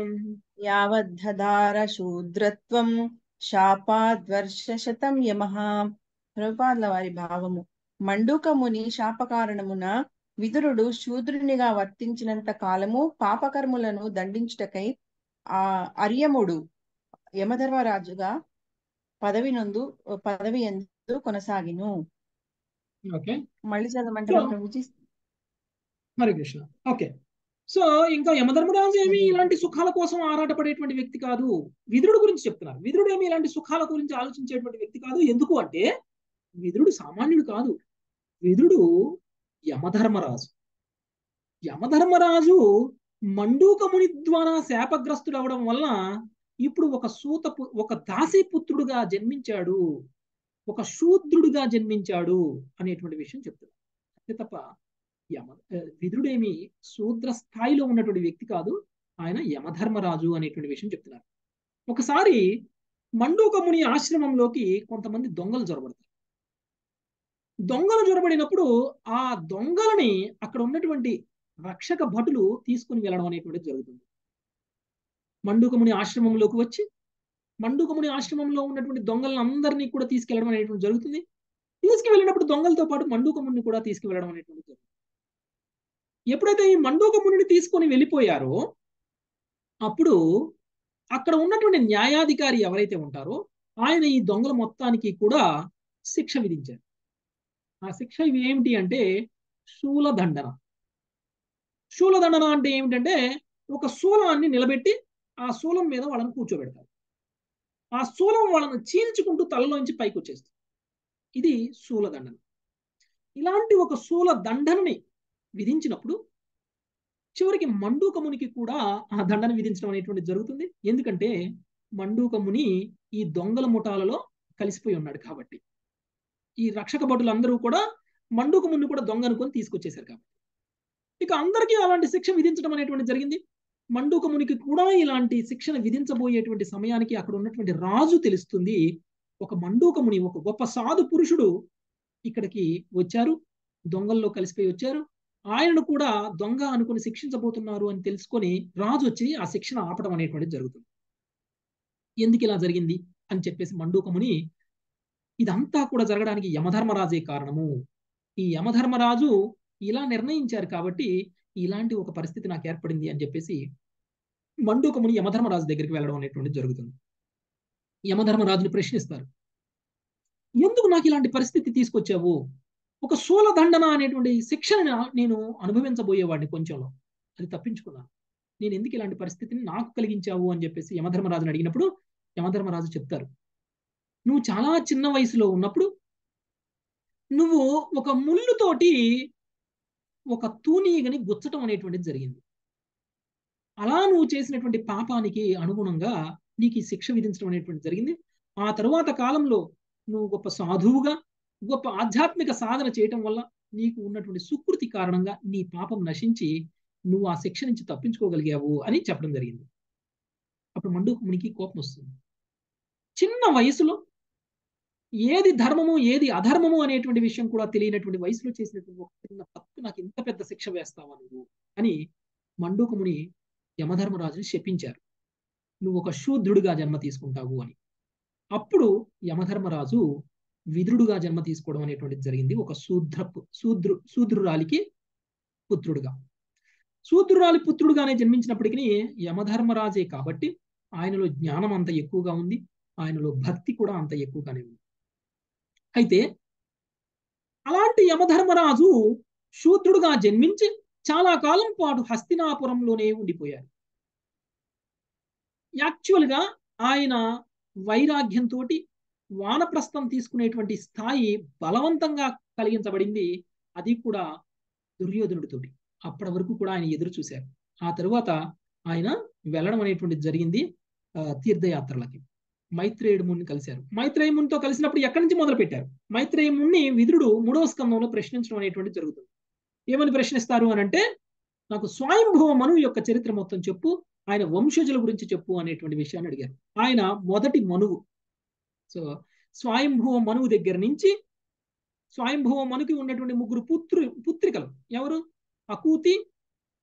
యావద్ధదార శూద్రత్వం శాపాద్వర్షశతం యమః ప్రభుపాదుల వారి భావము మండూక ముని శాపకారణమున విదురుడు శూద్రునిగా వర్తించినంత కాలము పాపకర్ములను దండించుటకై ఆ అర్యముడు యమధర్మరాజుగా పదవి నందు పదవి ఎందు కొనసాగిను ఓకే మళ్ళీ చదవమంటారా So- ప్రభుజీ హరే కృష్ణ ఓకే సో ఇంకా యమధర్మరాజు ఏమి ఇలాంటి సుఖాల కోసం ఆరాటపడేటువంటి వ్యక్తి కాదు విదురుడు గురించి చెప్తున్నారు విదురుడు ఏమి ఇలాంటి సుఖాల గురించి ఆలోచించేటువంటి వ్యక్తి కాదు ఎందుకు అంటే విదురుడు సామాన్యుడు కాదు విదురుడు యమధర్మరాజు యమధర్మరాజు మండూకముని ద్వారా శాపగ్రస్తుడు అవడం వల్ల ఇప్పుడు ఒక సూత పు- ఒక దాసీపుత్రుడుగా జన్మించాడు ఒక శూద్రుడిగా జన్మించాడు అనేటువంటి విషయం చెప్తున్నారు అంతే తప్ప యమ ఆ, విదురుడేమి శూద్ర స్థాయిలో ఉన్నటువంటి వ్యక్తి కాదు ఆయన యమధర్మరాజు అనేటువంటి విషయం చెప్తున్నారు ఒకసారి మండూకముని ఆశ్రమంలోకి కొంతమంది దొంగలు జొరబడతారు దొంగలు జొరబడినప్పుడు ఆ దొంగలని అక్కడ ఉన్నటువంటి రక్షక భటులు తీసుకుని వెళ్ళడం అనేటువంటిది జరుగుతుంది మండూకముని ఆశ్రమంలోకి వచ్చి మండూకముని ఆశ్రమంలో ఉన్నటువంటి దొంగలను అందరినీ కూడా తీసుకెళ్లడం అనేటువంటి జరుగుతుంది తీసుకువెళ్ళినప్పుడు దొంగలతో పాటు మండూకముని కూడా తీసుకువెళ్ళడం అనేటువంటి జరుగుతుంది ఎప్పుడైతే ఈ మండూకముని తీసుకొని వెళ్ళిపోయారో అప్పుడు అక్కడ ఉన్నటువంటి న్యాయాధికారి ఎవరైతే ఉంటారో ఆయన ఈ దొంగల మొత్తానికి కూడా శిక్ష విధించారు ఆ శిక్ష ఇవి ఏమిటి అంటే శూలదండన శూలదండన అంటే ఏమిటంటే ఒక శూలాన్ని నిలబెట్టి ఆ శూలం మీద వాళ్ళని కూర్చోబెడతారు ఆ శూలం వాళ్ళని చీల్చుకుంటూ తలలోంచి పైకి వచ్చేస్తుంది ఇది శూలదండన ఇలాంటి ఒక శూల దండనని విధించినప్పుడు చివరికి మండూకమునికి కూడా ఆ దండన విధించడం అనేటువంటి జరుగుతుంది ఎందుకంటే మండూకముని ఈ దొంగల ముఠాలలో కలిసిపోయి ఉన్నాడు కాబట్టి ఈ రక్షక భటులందరూ కూడా మండూకముని కూడా దొంగ అనుకొని తీసుకొచ్చేశారు కాబట్టి ఇక అందరికీ అలాంటి శిక్ష విధించడం అనేటువంటి జరిగింది మండూకమునికి కూడా ఇలాంటి శిక్షణ విధించబోయేటువంటి సమయానికి అక్కడ ఉన్నటువంటి రాజు తెలుస్తుంది ఒక మండూకముని ఒక గొప్ప సాధు పురుషుడు ఇక్కడికి వచ్చారు దొంగల్లో కలిసిపోయి వచ్చారు ఆయనను కూడా దొంగ అనుకుని శిక్షించబోతున్నారు అని తెలుసుకొని రాజు వచ్చి ఆ శిక్షణ ఆపడం అనేటువంటిది జరుగుతుంది ఎందుకు ఇలా జరిగింది అని చెప్పేసి మండూకముని ఇదంతా కూడా జరగడానికి యమధర్మరాజే కారణము ఈ యమధర్మరాజు ఇలా నిర్ణయించారు కాబట్టి ఇలాంటి ఒక పరిస్థితి నాకు ఏర్పడింది అని చెప్పేసి మండూకముని యమధర్మరాజు దగ్గరికి వెళ్ళడం అనేటువంటిది జరుగుతుంది యమధర్మరాజుని ప్రశ్నిస్తారు ఎందుకు నాకు ఇలాంటి పరిస్థితి తీసుకొచ్చావు ఒక శూలదండన అనేటువంటి శిక్షణ నేను అనుభవించబోయేవాడిని కొంచెంలో అది తప్పించుకున్నాను నేను ఎందుకు ఇలాంటి పరిస్థితిని నాకు కలిగించావు అని చెప్పేసి యమధర్మరాజుని అడిగినప్పుడు యమధర్మరాజు చెప్తారు నువ్వు చాలా చిన్న వయసులో ఉన్నప్పుడు నువ్వు ఒక ముళ్ళుతోటి ఒక తూనీగని గుచ్చటం అనేటువంటిది జరిగింది అలా నువ్వు చేసినటువంటి పాపానికి అనుగుణంగా నీకు ఈ శిక్ష విధించడం అనేటువంటి జరిగింది ఆ తరువాత కాలంలో నువ్వు గొప్ప సాధువుగా గొప్ప ఆధ్యాత్మిక సాధన చేయటం వల్ల నీకు ఉన్నటువంటి సుకృతి కారణంగా నీ పాపం నశించి నువ్వు ఆ శిక్ష నుంచి తప్పించుకోగలిగావు అని చెప్పడం జరిగింది అప్పుడు మండూకునికి కోపం వస్తుంది చిన్న వయసులో ఏది ధర్మము ఏది అధర్మము అనేటువంటి విషయం కూడా తెలియనటువంటి వయసులో చేసినటువంటి ఒక చిన్న తప్పు నాకు ఇంత పెద్ద శిక్ష వేస్తావా నువ్వు అని మండూకముని యమధర్మరాజుని శపించారు నువ్వు ఒక శూద్రుడిగా జన్మ తీసుకుంటావు అని అప్పుడు యమధర్మరాజు విదురుడుగా జన్మ తీసుకోవడం అనేటువంటిది జరిగింది ఒక శూద్ర శూద్రు శూద్రురాలికి పుత్రుడుగా శూద్రురాలి పుత్రుడుగానే జన్మించినప్పటికీ యమధర్మరాజే కాబట్టి ఆయనలో జ్ఞానం అంత ఎక్కువగా ఉంది ఆయనలో భక్తి కూడా అంత ఎక్కువగానే ఉంది అయితే అలాంటి యమధర్మరాజు శూద్రుడుగా జన్మించి చాలా కాలం పాటు హస్తినాపురంలోనే ఉండిపోయారు యాక్చువల్గా ఆయన వైరాగ్యంతో వానప్రస్థం తీసుకునేటువంటి స్థాయి బలవంతంగా కలిగించబడింది అది కూడా దుర్యోధనుడితోటి అప్పటి వరకు కూడా ఆయన ఎదురు చూశారు ఆ తరువాత ఆయన వెళ్ళడం అనేటువంటిది జరిగింది తీర్థయాత్రలకి మైత్రేయుడు ముని కలిశారు మైత్రేయ మునితో కలిసినప్పుడు ఎక్కడి నుంచి మొదలు పెట్టారు మైత్రేయ ముని విదురుడు మూడవ స్కందంలో ప్రశ్నించడం అనేటువంటిది జరుగుతుంది ఏమని ప్రశ్నిస్తారు అని అంటే నాకు స్వయంభవ మనువు యొక్క చరిత్ర మొత్తం చెప్పు ఆయన వంశజుల గురించి చెప్పు అనేటువంటి విషయాన్ని అడిగారు ఆయన మొదటి మనువు సో స్వయంభవ మనువు దగ్గర నుంచి స్వయంభవ మనుకి ఉన్నటువంటి ముగ్గురు పుత్రు పుత్రికలు ఎవరు అకూతి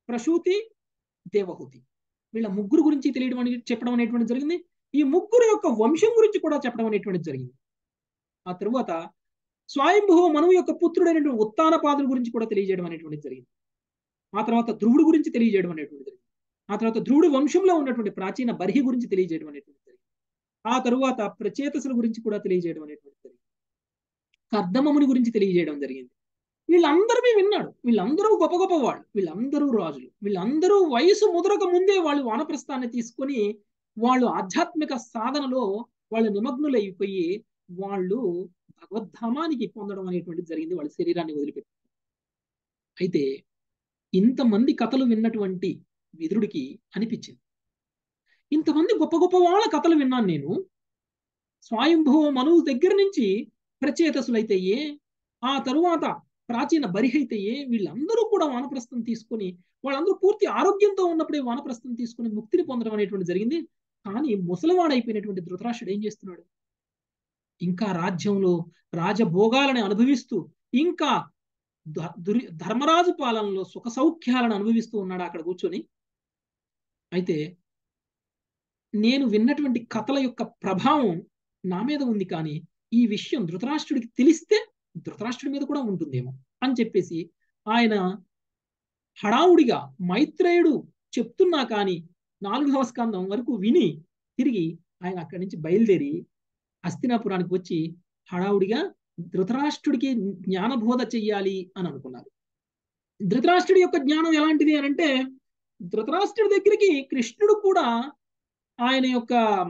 ప్రసూతి దేవహూతి వీళ్ళ ముగ్గురు గురించి తెలియడం అనేది చెప్పడం అనేటువంటి జరిగింది ఈ ముగ్గురు యొక్క వంశం గురించి కూడా చెప్పడం అనేటువంటిది జరిగింది ఆ తరువాత స్వయంభవ మనువు యొక్క పుత్రుడైనటువంటి ఉత్తానపాదుల గురించి కూడా తెలియజేయడం అనేటువంటిది జరిగింది ఆ తర్వాత ధ్రువుడు గురించి తెలియజేయడం అనేటువంటిది జరిగింది ఆ తర్వాత ధ్రువుడు వంశంలో ఉన్నటువంటి ప్రాచీన బర్హి గురించి తెలియజేయడం అనేటువంటిది జరిగింది ఆ తరువాత ప్రచేతసుల గురించి కూడా తెలియజేయడం అనేటువంటిది జరిగింది కర్దమముని గురించి తెలియజేయడం జరిగింది వీళ్ళందరినీ విన్నాడు వీళ్ళందరూ గొప్ప గొప్ప వాళ్ళు వీళ్ళందరూ రాజులు వీళ్ళందరూ వయసు ముదరక ముందే వాళ్ళు వానప్రస్థాన్ని తీసుకొని వాళ్ళు ఆధ్యాత్మిక సాధనలో వాళ్ళు నిమగ్నులైపోయి వాళ్ళు భగవద్ధామానికి పొందడం అనేటువంటిది జరిగింది వాళ్ళ శరీరాన్ని వదిలిపెట్టి అయితే ఇంతమంది కథలు విన్నటువంటి విదురుడికి అనిపించింది ఇంతమంది గొప్ప గొప్ప వాళ్ళ కథలు విన్నాను నేను స్వయంభవ మనువు దగ్గర నుంచి ప్రచేతసులైతేయే ఆ తరువాత ప్రాచీన బరిహైతేయే వీళ్ళందరూ కూడా వానప్రస్థం తీసుకొని వాళ్ళందరూ పూర్తి ఆరోగ్యంతో ఉన్నప్పుడే వానప్రస్థం తీసుకుని ముక్తిని పొందడం అనేటువంటి జరిగింది కానీ ముసలివాడైపోయినటువంటి ధృతరాష్ట్రుడు ఏం చేస్తున్నాడు ఇంకా రాజ్యంలో రాజభోగాలని అనుభవిస్తూ ఇంకా ధర్మరాజు పాలనలో సుఖ సౌఖ్యాలను అనుభవిస్తూ ఉన్నాడు అక్కడ కూర్చొని అయితే నేను విన్నటువంటి కథల యొక్క ప్రభావం నా మీద ఉంది కానీ ఈ విషయం ధృతరాష్ట్రుడికి తెలిస్తే ధృతరాష్ట్రుడి మీద కూడా ఉంటుందేమో అని చెప్పేసి ఆయన హడావుడిగా మైత్రేయుడు చెప్తున్నా కానీ నాలుగవ స్కందం వరకు విని తిరిగి ఆయన అక్కడి నుంచి బయలుదేరి హస్తినాపురానికి వచ్చి హడావుడిగా ధృతరాష్ట్రుడికి జ్ఞానబోధ చెయ్యాలి అని అనుకున్నారు ధృతరాష్ట్రుడి యొక్క జ్ఞానం ఎలాంటిది అని అంటే ధృతరాష్ట్రుడి దగ్గరికి కృష్ణుడు కూడా ఆయన యొక్క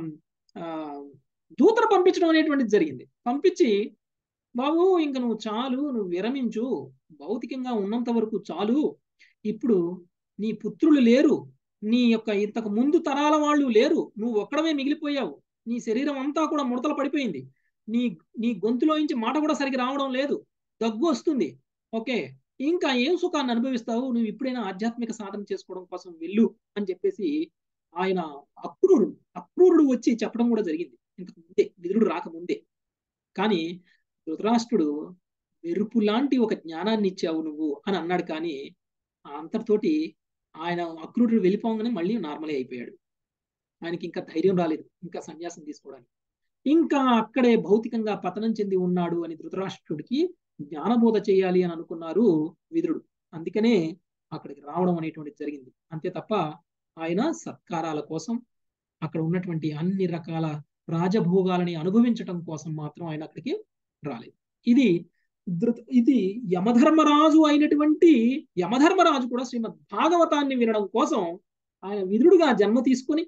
దూతను పంపించడం అనేటువంటిది జరిగింది పంపించి బాబు ఇంక నువ్వు చాలు నువ్వు విరమించు భౌతికంగా ఉన్నంత వరకు చాలు ఇప్పుడు నీ పుత్రులు లేరు నీ యొక్క ఇంతకు ముందు తరాల వాళ్ళు లేరు నువ్వు ఒక్కడమే మిగిలిపోయావు నీ శరీరం అంతా కూడా ముడతలు పడిపోయింది నీ నీ గొంతులోంచి మాట కూడా సరిగ్గా రావడం లేదు దగ్గు వస్తుంది ఓకే ఇంకా ఏం సుఖాన్ని అనుభవిస్తావు నువ్వు ఇప్పుడైనా ఆధ్యాత్మిక సాధన చేసుకోవడం కోసం వెళ్ళు అని చెప్పేసి ఆయన అక్రూరుడు అక్రూరుడు వచ్చి చెప్పడం కూడా జరిగింది ఇంతకు ముందే విదురుడు రాకముందే కానీ ధృతరాష్ట్రుడు మెరుపు లాంటి ఒక జ్ఞానాన్ని ఇచ్చావు నువ్వు అని అన్నాడు కానీ అంతటితోటి ఆయన అక్రూరుడు వెళ్ళిపోగానే మళ్ళీ నార్మలే అయిపోయాడు ఆయనకి ఇంకా ధైర్యం రాలేదు ఇంకా సన్యాసం తీసుకోవడానికి ఇంకా అక్కడే భౌతికంగా పతనం చెంది ఉన్నాడు అని ధృతరాష్ట్రుడికి జ్ఞానబోధ చేయాలి అని అనుకున్నారు విదురుడు అందుకనే అక్కడికి రావడం అనేటువంటిది జరిగింది అంతే తప్ప ఆయన సత్కారాల కోసం అక్కడ ఉన్నటువంటి అన్ని రకాల రాజభోగాలని అనుభవించటం కోసం మాత్రం ఆయన అక్కడికి రాలేదు ఇది ఇది యమధర్మరాజు అయినటువంటి యమధర్మరాజు కూడా శ్రీమద్ భాగవతాన్ని వినడం కోసం ఆయన విదురుడుగా జన్మ తీసుకుని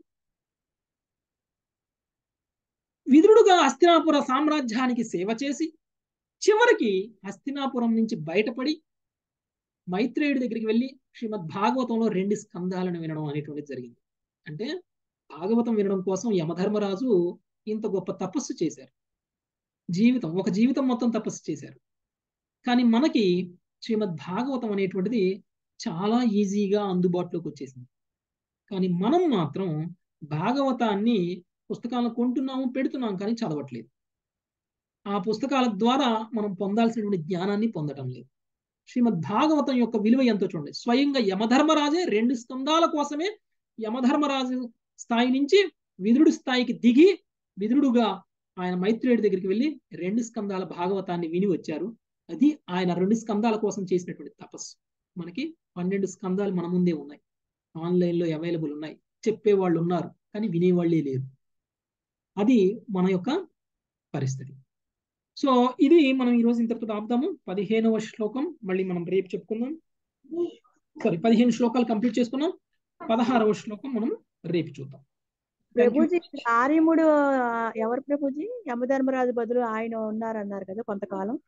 విదురుడుగా హస్తినాపుర సామ్రాజ్యానికి సేవ చేసి చివరికి హస్తినాపురం నుంచి బయటపడి మైత్రేయుడి దగ్గరికి వెళ్ళి శ్రీమద్ భాగవతంలో రెండు స్కందాలను వినడం అనేటువంటిది జరిగింది అంటే భాగవతం వినడం కోసం యమధర్మరాజు ఇంత గొప్ప తపస్సు చేశారు జీవితం ఒక జీవితం మొత్తం తపస్సు చేశారు కానీ మనకి శ్రీమద్ భాగవతం అనేటువంటిది చాలా ఈజీగా అందుబాటులోకి వచ్చేసింది కానీ మనం మాత్రం భాగవతాన్ని పుస్తకాలను కొంటున్నాము పెడుతున్నాం కానీ చదవట్లేదు ఆ పుస్తకాల ద్వారా మనం పొందాల్సినటువంటి జ్ఞానాన్ని పొందటం లేదు శ్రీమద్ భాగవతం యొక్క విలువ ఎంతో చూడండి స్వయంగా యమధర్మరాజే రెండు స్కందాల కోసమే యమధర్మరాజు స్థాయి నుంచి విదురుడి స్థాయికి దిగి విదురుడుగా ఆయన మైత్రేయుడి దగ్గరికి వెళ్ళి రెండు స్కందాల భాగవతాన్ని విని వచ్చారు అది ఆయన రెండు స్కందాల కోసం చేసినటువంటి తపస్సు మనకి పన్నెండు స్కందాలు మన ముందే ఉన్నాయి ఆన్లైన్లో అవైలబుల్ ఉన్నాయి చెప్పేవాళ్ళు ఉన్నారు కానీ వినేవాళ్ళే లేరు అది మన యొక్క పరిస్థితి సో ఇది మనం ఈరోజు ఇంతటితో ఆపుదాము పదిహేనవ శ్లోకం మళ్ళీ మనం రేపు చెప్పుకుందాం సారీ పదిహేను శ్లోకాలు కంప్లీట్ చేసుకున్నాం పదహారవ శ్లోకం మనం రేపు చూద్దాం ప్రభుజీ ఆర్యముడు ఎవరు ప్రభుజీ యమధర్మరాజు బదులు ఆయన ఉన్నారన్నారు కదా కొంతకాలం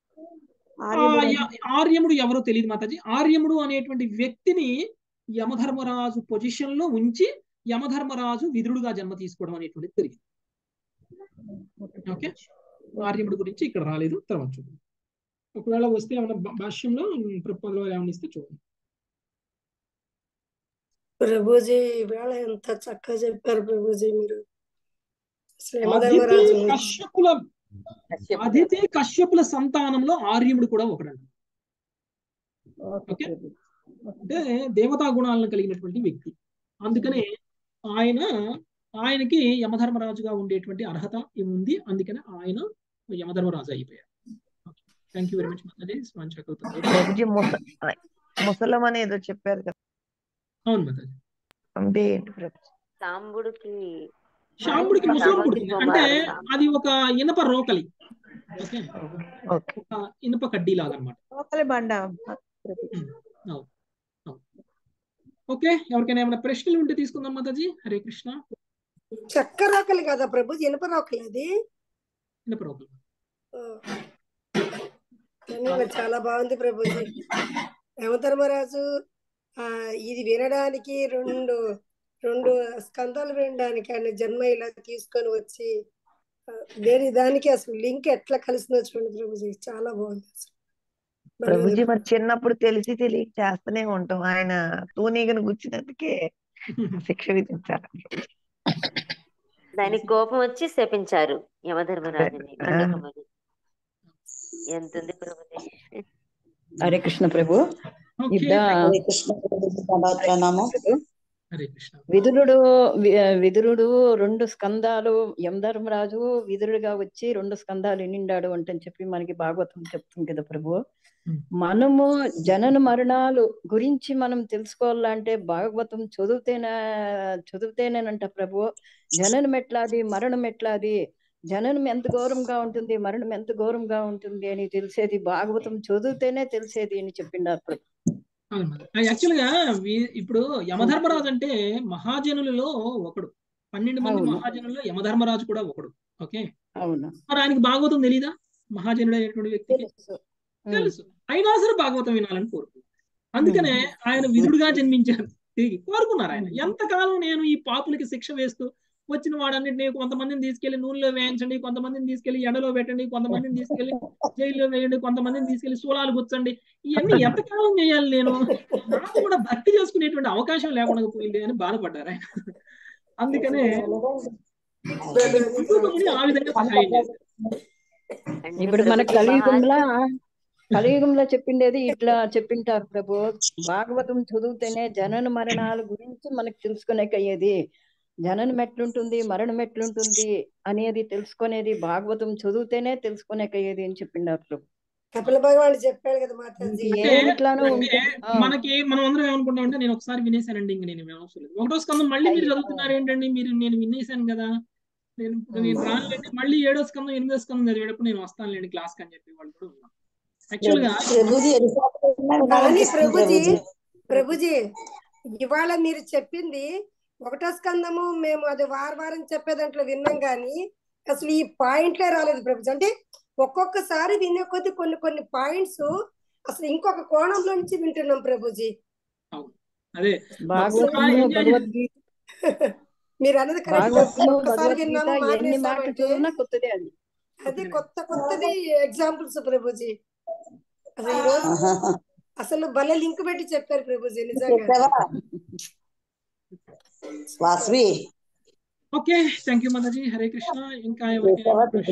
ఆర్యముడు ఎవరో తెలియదు మాతాజీ ఆర్యముడు అనేటువంటి వ్యక్తిని యమధర్మరాజు పొజిషన్ లో ఉంచి యమధర్మరాజు విదురుడుగా జన్మ తీసుకోవడం అనేటువంటిది జరిగింది ఓకే ఆర్యముడు గురించి ఇక్కడ రాలేదు తర్వాత చూద్దాం ఒకవేళ వస్తే ఏమైనా భాష్యంలో ప్రపదలో ఏమైనా ఇస్తే చూడండి ప్రభుజీ ఈవేళ ఎంత చక్కగా చెప్పారు ప్రభుజీ మీరు అదితి కశ్యపుల అదితి కశ్యపుల సంతానంలో ఆర్యముడు కూడా ఒకడంట ఓకే అంటే దేవతా గుణాలను కలిగినటువంటి వ్యక్తి అందుకనే ఆయన ఆయనకి యమధర్మరాజుగా ఉండేటువంటి అర్హత ఉంది అందుకనే ఆయన యమధర్మరాజు అయిపోయారు థ్యాంక్ యూ వెరీ మచ్ మాతాజీ స్వాంచకవుతుంది ప్రభుజీ ముస ముసలం అని ఏదో చెప్పారు కదా అవును మాతాజీ అంటే ఏంటి ప్రభు సాంబుడికి శాంబుడికి ముసలం రామోజీ పుడుతుంది అంటే కుమారుడు అది ఒక ఇనప రోకలి ఓకే ఓకే ఒక ఇనుప కడ్డీ లాగా అనమాట లోకల్ బండ అవును అవును ఓకే ఎవరికైనా ఏమైనా ప్రశ్నలు ఉంటే తీసుకుందాం మాతాజీ హరే కృష్ణ చెక్క రోకలి కదా ప్రభు ఇనుప రోకలి అది ఇనప రోకలి ఓ. కానీ మరి చాలా బాగుంది ప్రభుజీ యమధర్మరాజు ఆ ఇది వినడానికి రెండు రెండు స్కందాలు వినడానికి ఆయన జన్మ ఇలా తీసుకొని వచ్చి ఆ, దేని దానికి అసలు లింక్ ఎట్లా కలిసిందో చూడండి ప్రభుజీ చాలా బాగుంది అసలు భలే ఉంది ప్రభుజీ మరి చిన్నప్పుడు తెలిసి తెలియక చేస్తూనే ఉంటాం ఆయన తూనీగను గుచ్చినందుకే శిక్ష విధించారు దానికి కోపం వచ్చి శపించారు యమధర్మరాజుని ఆ. మండకమని ఎంత ఉంది ప్రభుజీ హరే కృష్ణ ప్రభు ఓకే యుద్ధ హరే కృష్ణ ప్రభుజీ ప్రణామం హరే కృష్ణ విదురుడు వి- విదురుడు రెండు స్కందాలు యమధర్మరాజు విదురుడుగా వచ్చి రెండు స్కందాలు ఎన్నిండాడు అంటని చెప్పి మనకి భాగవతం చెప్తుంది కదా ప్రభు ఉమ్. మనము జనన మరణాలు గురించి మనం తెలుసుకోవాలంటే భాగవతం చదివితేనే చదివితేనేనంట ప్రభు జననం ఎట్లాది మరణం ఎట్లాది జననం ఎంత ఘోరంగా ఉంటుంది మరణం ఎంత ఘోరంగా ఉంటుంది అని తెలిసేది భాగవతం చదివితేనే తెలిసేది అని చెప్పిండారు ప్రభు యాక్చువల్ గా వీ- ఇప్పుడు యమధర్మరాజు అంటే మహాజనులలో ఒకడు పన్నెండు మంది అవును. మహాజనుల్లో యమధర్మరాజు కూడా ఒకడు ఓకే అవును మరి ఆయనకి భాగవతం తెలీదా మహాజనుడైనటువంటి వ్యక్తికి తెలుసు ఉమ్. తెలుసు అయినా సరే భాగవతం వినాలని కోరుకున్నారు అందుకనే ఆయన విధుడుగా జన్మించారు తిరిగి కోరుకున్నారు ఆయన ఎంతకాలం నేను ఈ పాపులకి శిక్ష వేస్తూ వచ్చిన వాడన్నిటిని కొంతమందిని తీసుకెళ్లి నూనెలో వేయించండి కొంతమందిని తీసుకెళ్లి ఎండలో పెట్టండి కొంతమందిని తీసుకెళ్లి జైల్లో వేయండి కొంతమందిని తీసుకెళ్లి సూలాలు గుచ్చండి ఇవన్నీ ఎంతకాలం చేయాలి నేను నాకు కూడా భక్తి చేసుకునేటువంటి అవకాశం లేకుండా పోయింది అని బాధపడ్డారు ఆయన అందుకనే విధుడుని ఆ విధంగా సహాయం చేశారు అంటే ఇప్పుడు మన ప్రభుజీ కలియుగంలో మహాత్మ కలియుగంలో చెప్పిండేది ఇట్లా చెప్పింటారు ప్రభు భాగవతం చదివితేనే జనన మరణాల గురించి మనకు తెలుసుకునేకి అయ్యేది జననం ఎట్లుంటుంది మరణం ఎట్లుంటుంది అనేది తెలుసుకునేది భాగవతం చదివితేనే తెలుసుకునేకి అయ్యేది అని చెప్పిండారు ప్రభు కపిల భగవాన్ చెప్పాడు కదా మాతాజీ ఇంక అంటే ఏమిట్లానో అంటే ఉంటే ఆ, మనకి మనం అందరం ఏమనుకుంటామంటే నేను ఒకసారి వినేశానండి ఇంక నేను ఏం అవసరం లేదు ఒకటో స్కందం మళ్ళీ మీరు అయ్యో చదువుతున్నారు ఏంటండి మీరు నేను వినేశాను కదా నేను ఇప్పుడు నేను రానులేండి మళ్ళీ ఏడో స్కందం ఎనిమిదో స్కందం చదివేటప్పుడు నేను వస్తానులేండి క్లాస్ కి అని చెప్పి వాళ్ళు కూడా ఉన్నారు యాక్చువల్ గా ప్రభుజీ ఎన్నిసార్లు వినాలని కానీ ప్రభుజీ ప్రభుజీ ప్రభుజీ ఇవాళ మీరు చెప్పింది ఒకటో స్కందము మేము అది వార వారం చెప్పే దాంట్లో విన్నాం కానీ అసలు ఈ పాయింట్లే రాలేదు ప్రభుజీ అంటే ఒక్కొక్కసారి వినే కొద్ది కొన్ని కొన్ని పాయింట్స్ అసలు ఇంకొక కోణంలో నుంచి వింటున్నాం ప్రభుజీ అవును అదే భాగవతము ఎంజాయ్ భగవద్గీత మీరు అన్నది కరెక్ట్ భాగవతము ఒక్కసారి భగవద్గీత విన్నాము ఎన్ని మాటలు మాట్లాడేసామంటే చదివినా కొత్తదే అది అది కొత్త కొత్తది ఎగ్జాంపుల్స్ ప్రభుజీ అసలు ఈ రోజు అసలు భలే లింక్ పెట్టి చెప్పారు ప్రభుజీ నిజంగా చెప్పావా వాసవి ఓకే థ్యాంక్ యూ మాతాజీ హరే కృష్ణ ఇంకా ఎవరికైనా చేసావా ప్రశ్న